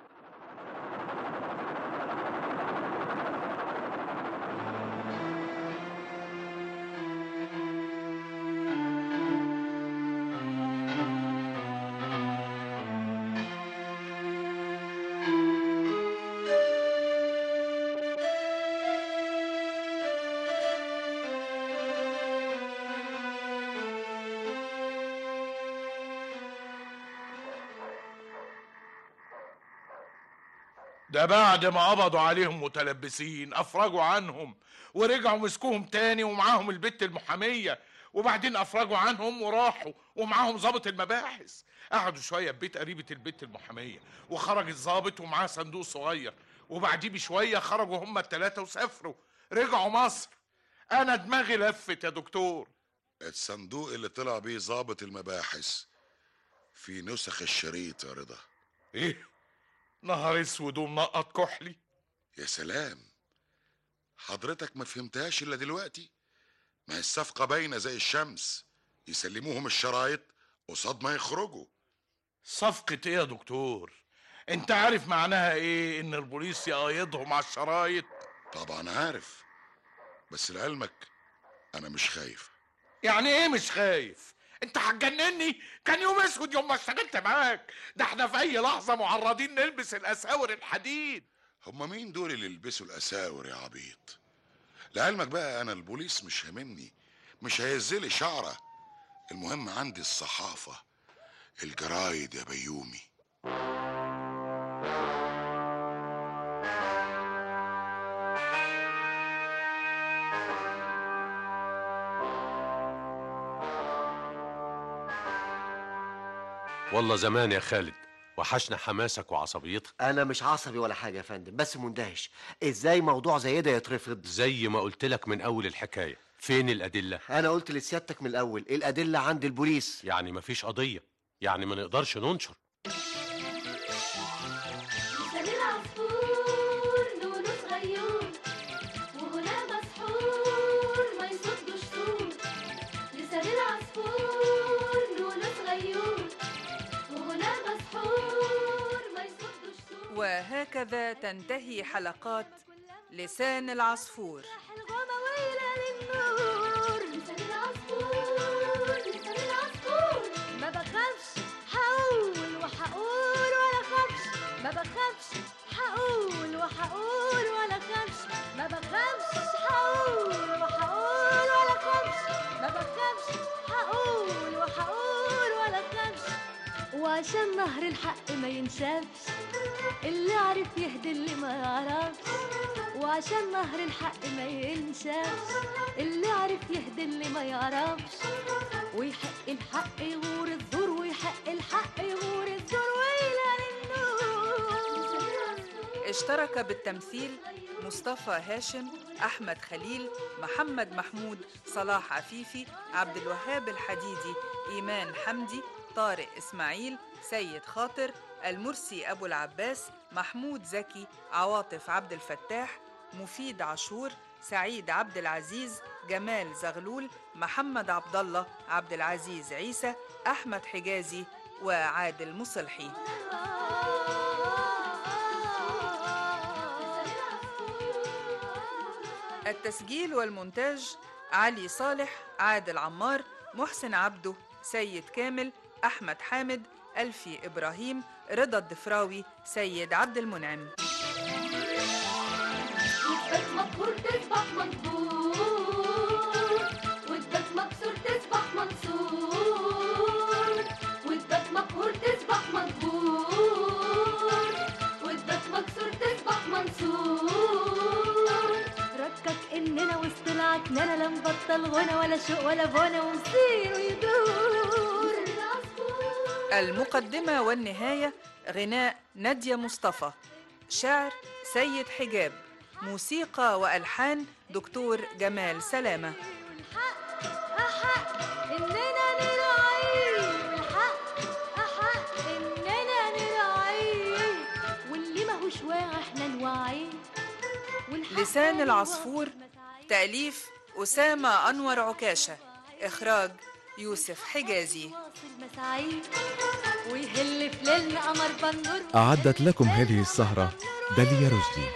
ده بعد ما قبضوا عليهم متلبسين افرجوا عنهم ورجعوا مسكوهم تاني ومعاهم البت المحامية وبعدين افرجوا عنهم وراحوا ومعاهم ضابط المباحث قعدوا شوية في بيت قريبة البت المحامية وخرج الضابط ومعاه صندوق صغير وبعديه بشوية خرجوا هما التلاتة وسافروا رجعوا مصر انا دماغي لفت يا دكتور
الصندوق اللي طلع بيه ضابط المباحث في نسخ الشريط يا رضا
ايه نهار اسود ومنقط كحلي
يا سلام حضرتك ما فهمتهاش الا دلوقتي ما هي الصفقة باينة زي الشمس يسلموهم الشرايط قصاد ما يخرجوا
صفقة ايه يا دكتور انت عارف معناها ايه ان البوليس يقايضهم على الشرايط
طبعا عارف بس لعلمك انا مش خايف
يعني ايه مش خايف انت هتجنني كان يوم اسود يوم ما اشتغلت معاك ده احنا في اي لحظه معرضين نلبس الاساور الحديد
هما مين دول اللي يلبسوا الاساور يا عبيط لعلمك بقى انا البوليس مش هاممني مش هيزلي شعره المهم عندي الصحافة الجرايد يا بيومي
والله زمان يا خالد وحشنا حماسك وعصبيتك
انا مش عصبي ولا حاجه يا فندم بس مندهش ازاي موضوع زي ده يترفض
زي ما قلت لك من اول الحكايه فين الادله
انا قلت لسيادتك من الاول الادله عند البوليس
يعني مفيش قضيه يعني ما نقدرش ننشر
لسان العصفور لونه صغير وهنا مسحور ما يصدش صوت لسان العصفور لونه صغير وهنا مسحور ما يصدش صوت
وهكذا تنتهي حلقات لسان العصفور
الغمويلة للنور لسان العصفور لسان العصفور ما بخافش هقول وهقول وعشان نهر الحق ما ينشافش اللي عرف يهدي اللي ما يعرفش وعشان نهر الحق ما ينشافش اللي عرف يهدي اللي ما يعرفش ويحق الحق يغور الزور ويحق الحق يغور الزور ويلا للنور
اشترك بالتمثيل مصطفى هاشم أحمد خليل محمد محمود صلاح عفيفي عبد الوهاب الحديدي إيمان حمدي طارق إسماعيل سيد خاطر المرسي أبو العباس محمود زكي عواطف عبد الفتاح مفيد عاشور سعيد عبد العزيز جمال زغلول محمد عبد الله عبد العزيز عيسى أحمد حجازي وعادل مصلحي التسجيل والمونتاج علي صالح عادل عمار محسن عبده سيد كامل أحمد حامد ألفي إبراهيم رضا الدفراوي سيد عبد المنعم
وتبات مقهور تصبح منصور وتبات مكسور تصبح منصور وتبات مقهور تصبح مقهور وتبات مكسور تصبح منصور ركك اننا وسط العكننه لا نبطل غنى ولا شوق ولا بنا ومصير ويدور
المقدمة والنهاية غناء نادية مصطفى شعر سيد حجاب موسيقى وألحان دكتور جمال سلامة
أحق إننا نراعيه والحق أحق إننا نراعيه واللي ماهوش واعي إحنا نوعيه
لسان العصفور تأليف أسامة أنور عكاشة إخراج يوسف حجازي
المساعيد ويهل في ليلنا قمر بنور
أعدت لكم هذه السهرة داليا رشدي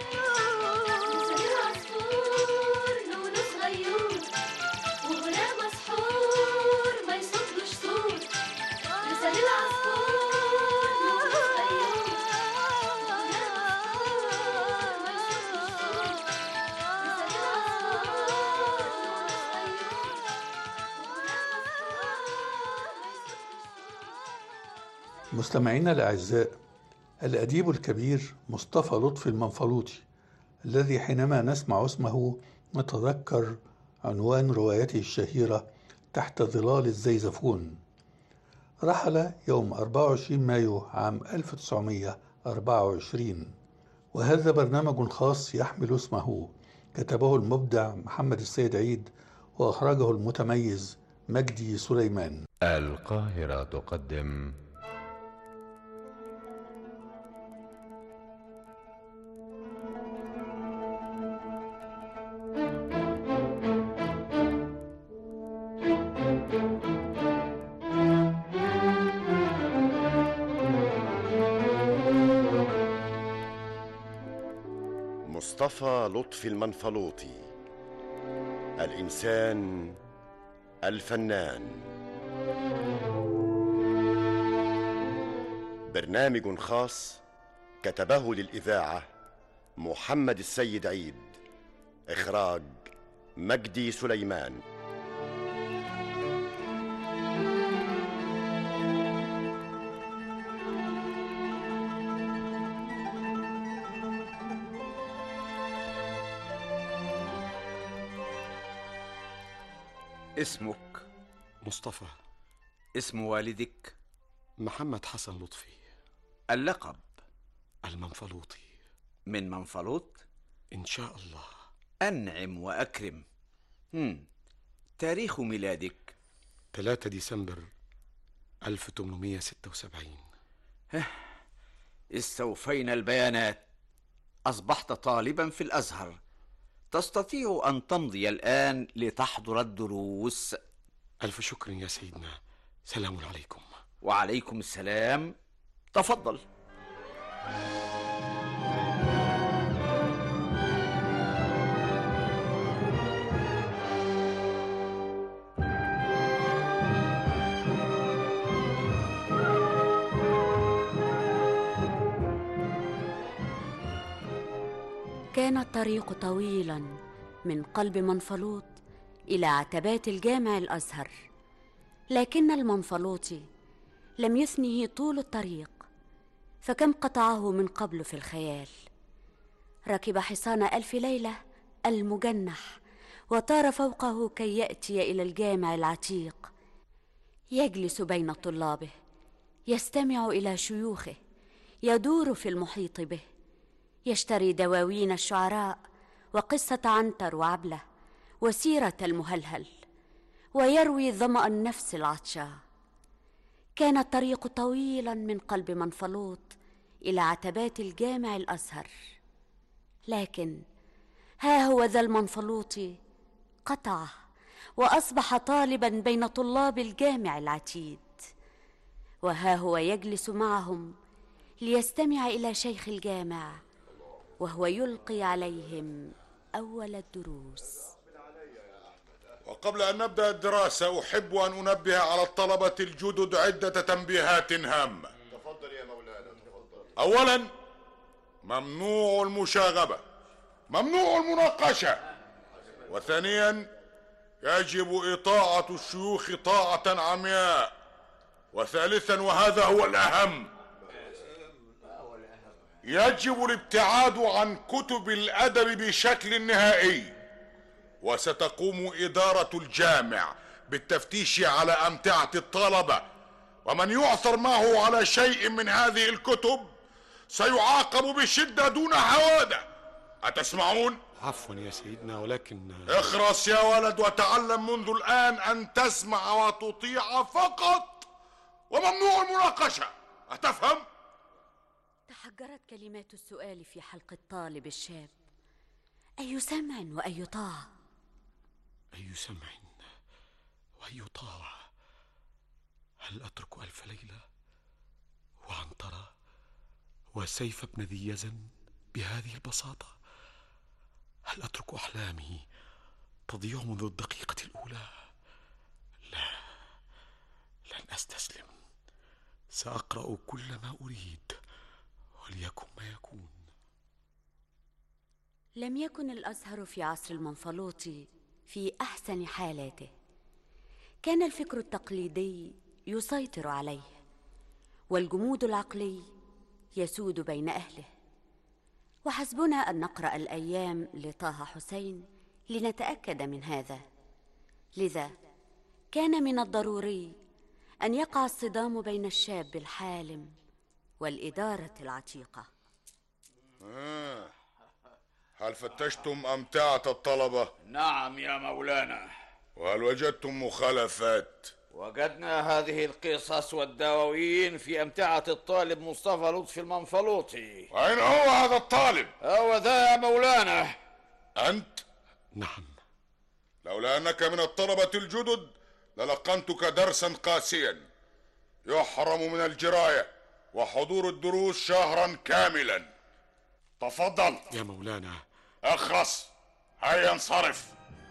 لونه صغير وغناه مسحور ما يصدش صوت لسان العصفور لونه صغير وغناه مسحور ما يصدش صوت لسان
مستمعينا الأعزاء الأديب الكبير مصطفى لطفي المنفلوطي الذي حينما نسمع اسمه نتذكر عنوان روايته الشهيرة تحت ظلال الزيزفون رحل يوم 24 مايو عام 1924 وهذا برنامج خاص يحمل اسمه كتبه المبدع محمد السيد عيد وأخرجه المتميز مجدي سليمان
القاهرة تقدم
مصطفى لطفي المنفلوطي الإنسان الفنان برنامج خاص كتبه للإذاعة محمد السيد عيد إخراج مجدي سليمان
اسمك
مصطفى
اسم والدك
محمد حسن لطفي
اللقب
المنفلوطي
من منفلوط
إن شاء الله
أنعم وأكرم هم. تاريخ ميلادك
3 ديسمبر 1876
استوفينا البيانات أصبحت طالبا في الأزهر تستطيع أن تمضي الآن لتحضر الدروس
ألف شكر يا سيدنا سلام عليكم
وعليكم السلام تفضل
كان الطريق طويلا من قلب منفلوط الى عتبات الجامع الازهر لكن المنفلوطي لم يثنه طول الطريق فكم قطعه من قبل في الخيال ركب حصان ألف ليلة المجنح وطار فوقه كي يأتي إلى الجامع العتيق يجلس بين طلابه يستمع إلى شيوخه يدور في المحيط به يشتري دواوين الشعراء وقصة عنتر وعبلة وسيرة المهلهل ويروي ظمأ النفس العطشاه كان الطريق طويلا من قلب منفلوط إلى عتبات الجامع الأزهر لكن ها هو ذا المنفلوط قطعه وأصبح طالبا بين طلاب الجامع العتيد وها هو يجلس معهم ليستمع إلى شيخ الجامع وهو يلقي عليهم أول الدروس
وقبل أن نبدأ الدراسة أحب أن أنبه على الطلبة الجدد عدة تنبيهات هامة
تفضل يا مولانا تفضل
أولا ممنوع المشاغبة ممنوع المناقشة وثانيا يجب إطاعة الشيوخ طاعة عمياء وثالثا وهذا هو الأهم يجب الابتعاد عن كتب الأدب بشكل نهائي وستقوم إدارة الجامع بالتفتيش على أمتعة الطلبة ومن يعثر معه على شيء من هذه الكتب سيعاقب بشدة دون هوادة أتسمعون؟
عفوا يا سيدنا ولكن
اخرس يا ولد وتعلم منذ الآن أن تسمع وتطيع فقط وممنوع المناقشة أتفهم؟
تحجرت كلمات السؤال في حلق الطالب الشاب أي سمع وأي طاعة
أي سمع وأي طاعة هل أترك ألف ليلة وعنترة وسيف بن ذي يزن بهذه البساطة هل أترك أحلامي تضيع منذ الدقيقة الأولى لا لن أستسلم سأقرأ كل ما أريد وليكن ما يكون
لم يكن الأزهر في عصر المنفلوط في أحسن حالاته كان الفكر التقليدي يسيطر عليه والجمود العقلي يسود بين أهله وحسبنا أن نقرأ الأيام لطه حسين لنتأكد من هذا لذا كان من الضروري أن يقع الصدام بين الشاب الحالم والإدارة العتيقة
آه. هل فتشتم أمتعة الطلبة؟
نعم يا مولانا
وهل وجدتم مخالفات؟
وجدنا هذه القصص والدواوين في أمتعة الطالب مصطفى لطفي المنفلوطي
أين هو هذا الطالب؟
هو ذا يا مولانا
أنت؟
نعم
لولا أنك من الطلبة الجدد للقنتك درسا قاسيا يحرم من الجراية وحضور الدروس شهرا كاملا تفضل
يا مولانا
اخرس هيا انصرف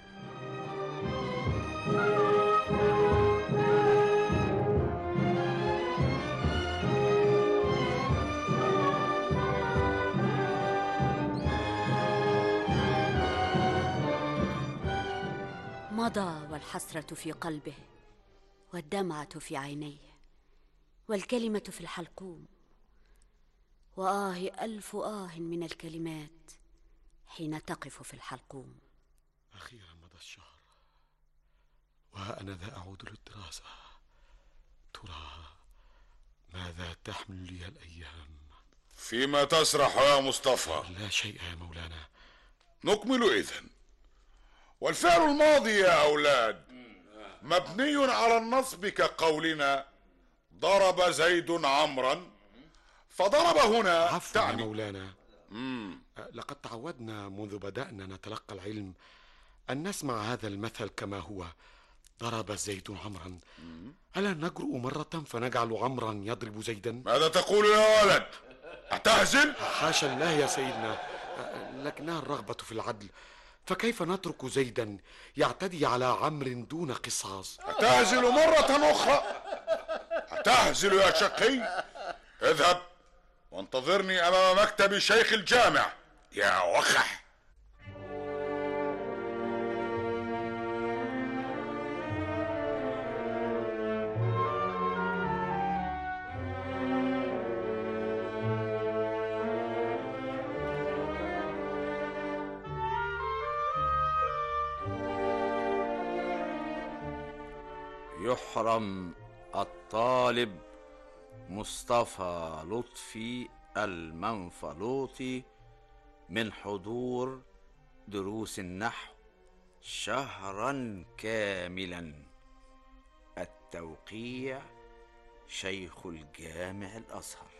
مضى والحسرة في قلبه والدمعة في عينيه والكلمة في الحلقوم وآه ألف آه من الكلمات حين تقف في الحلقوم
أخيرا مضى الشهر وها أنا ذا أعود للدراسة ترى ماذا تحمل لي الأيام
فيما تسرح يا مصطفى
لا شيء يا مولانا
نكمل إذن والفعل الماضي يا أولاد مبني على النصب كقولنا ضرب زيد عمرا فضرب هنا
عفوا يا
تعني
مولانا
مم.
لقد تعودنا منذ بدأنا نتلقى العلم أن نسمع هذا المثل كما هو ضرب زيد عمرا ألا نجرؤ مرة فنجعل عمرا يضرب زيدا
ماذا تقول يا ولد أتهزل
حاشا الله يا سيدنا لكنها الرغبة في العدل فكيف نترك زيدا يعتدي على عمرو دون قصاص
أتهزل مرة أخرى أتهزل يا شقي اذهب وانتظرني أمام مكتب شيخ الجامع يا وخح
يحرم الطالب مصطفى لطفي المنفلوطي من حضور دروس النحو شهرا كاملا التوقيع شيخ الجامع الازهر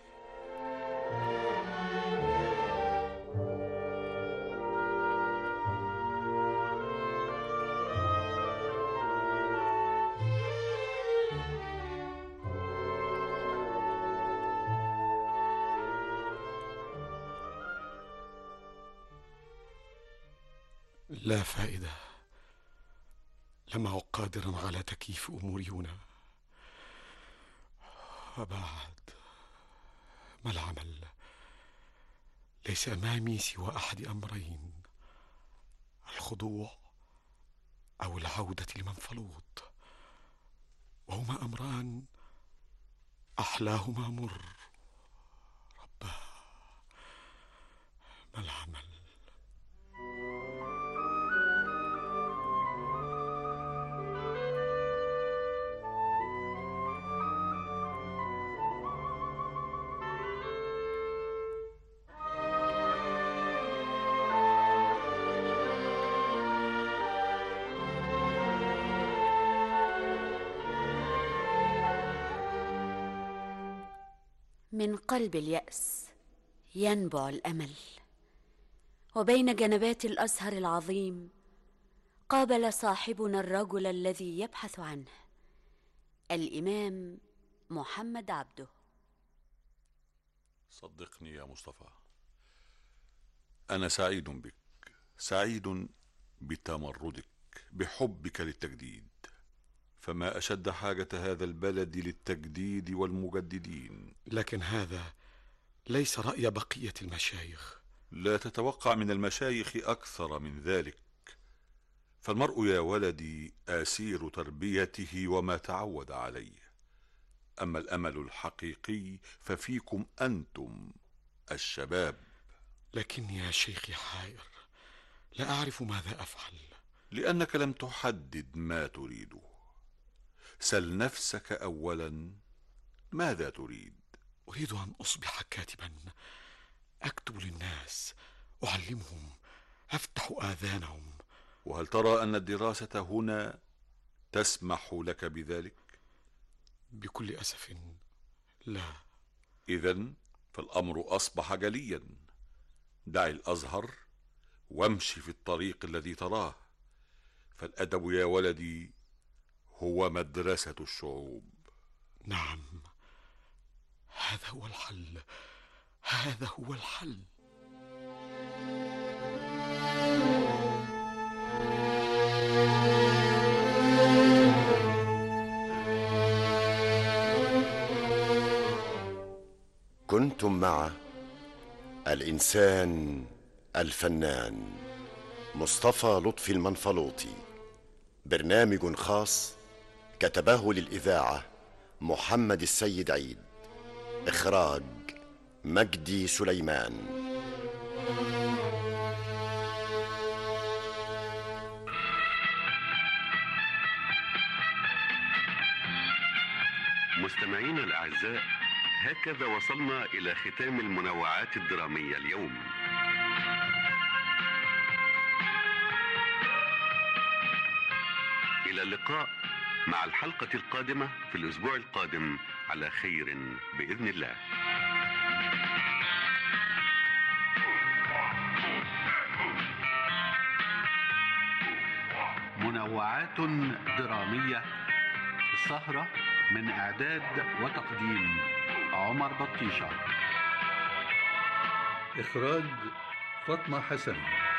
لا فائدة لم أعد قادرا على تكييف أموري هنا وبعد ما العمل ليس أمامي سوى أحد أمرين الخضوع أو العودة لمنفلوط وهما أمران أحلاهما مر رباه ما العمل
من قلب اليأس ينبع الأمل وبين جنبات الأزهر العظيم قابل صاحبنا الرجل الذي يبحث عنه الإمام محمد عبده
صدقني يا مصطفى انا سعيد بك سعيد بتمردك بحبك للتجديد فما اشد حاجه هذا البلد للتجديد والمجددين
لكن هذا ليس رأي بقية المشايخ
لا تتوقع من المشايخ اكثر من ذلك فالمرء يا ولدي اسير تربيته وما تعود عليه اما الامل الحقيقي ففيكم انتم الشباب
لكني يا شيخي حائر لا أعرف ماذا أفعل
لانك لم تحدد ما تريده سل نفسك اولا ماذا تريد
أريد أن أصبح كاتبا أكتب للناس أعلمهم أفتح آذانهم
وهل ترى ان الدراسه هنا تسمح لك بذلك
بكل أسف لا
اذا فالامر اصبح جليا دع الازهر وامشي في الطريق الذي تراه فالادب يا ولدي هو مدرسه الشعوب
نعم هذا هو الحل هذا هو الحل
كنتم مع الإنسان الفنان مصطفى لطفي المنفلوطي برنامج خاص كتبه للإذاعة محمد السيد عيد إخراج مجدي سليمان
مستمعينا الأعزاء هكذا وصلنا إلى ختام المنوعات الدرامية اليوم إلى اللقاء مع الحلقة القادمة في الأسبوع القادم على خير بإذن الله
منوعات درامية السهرة من إعداد وتقديم عمر بطيشة
إخراج فاطمة حسن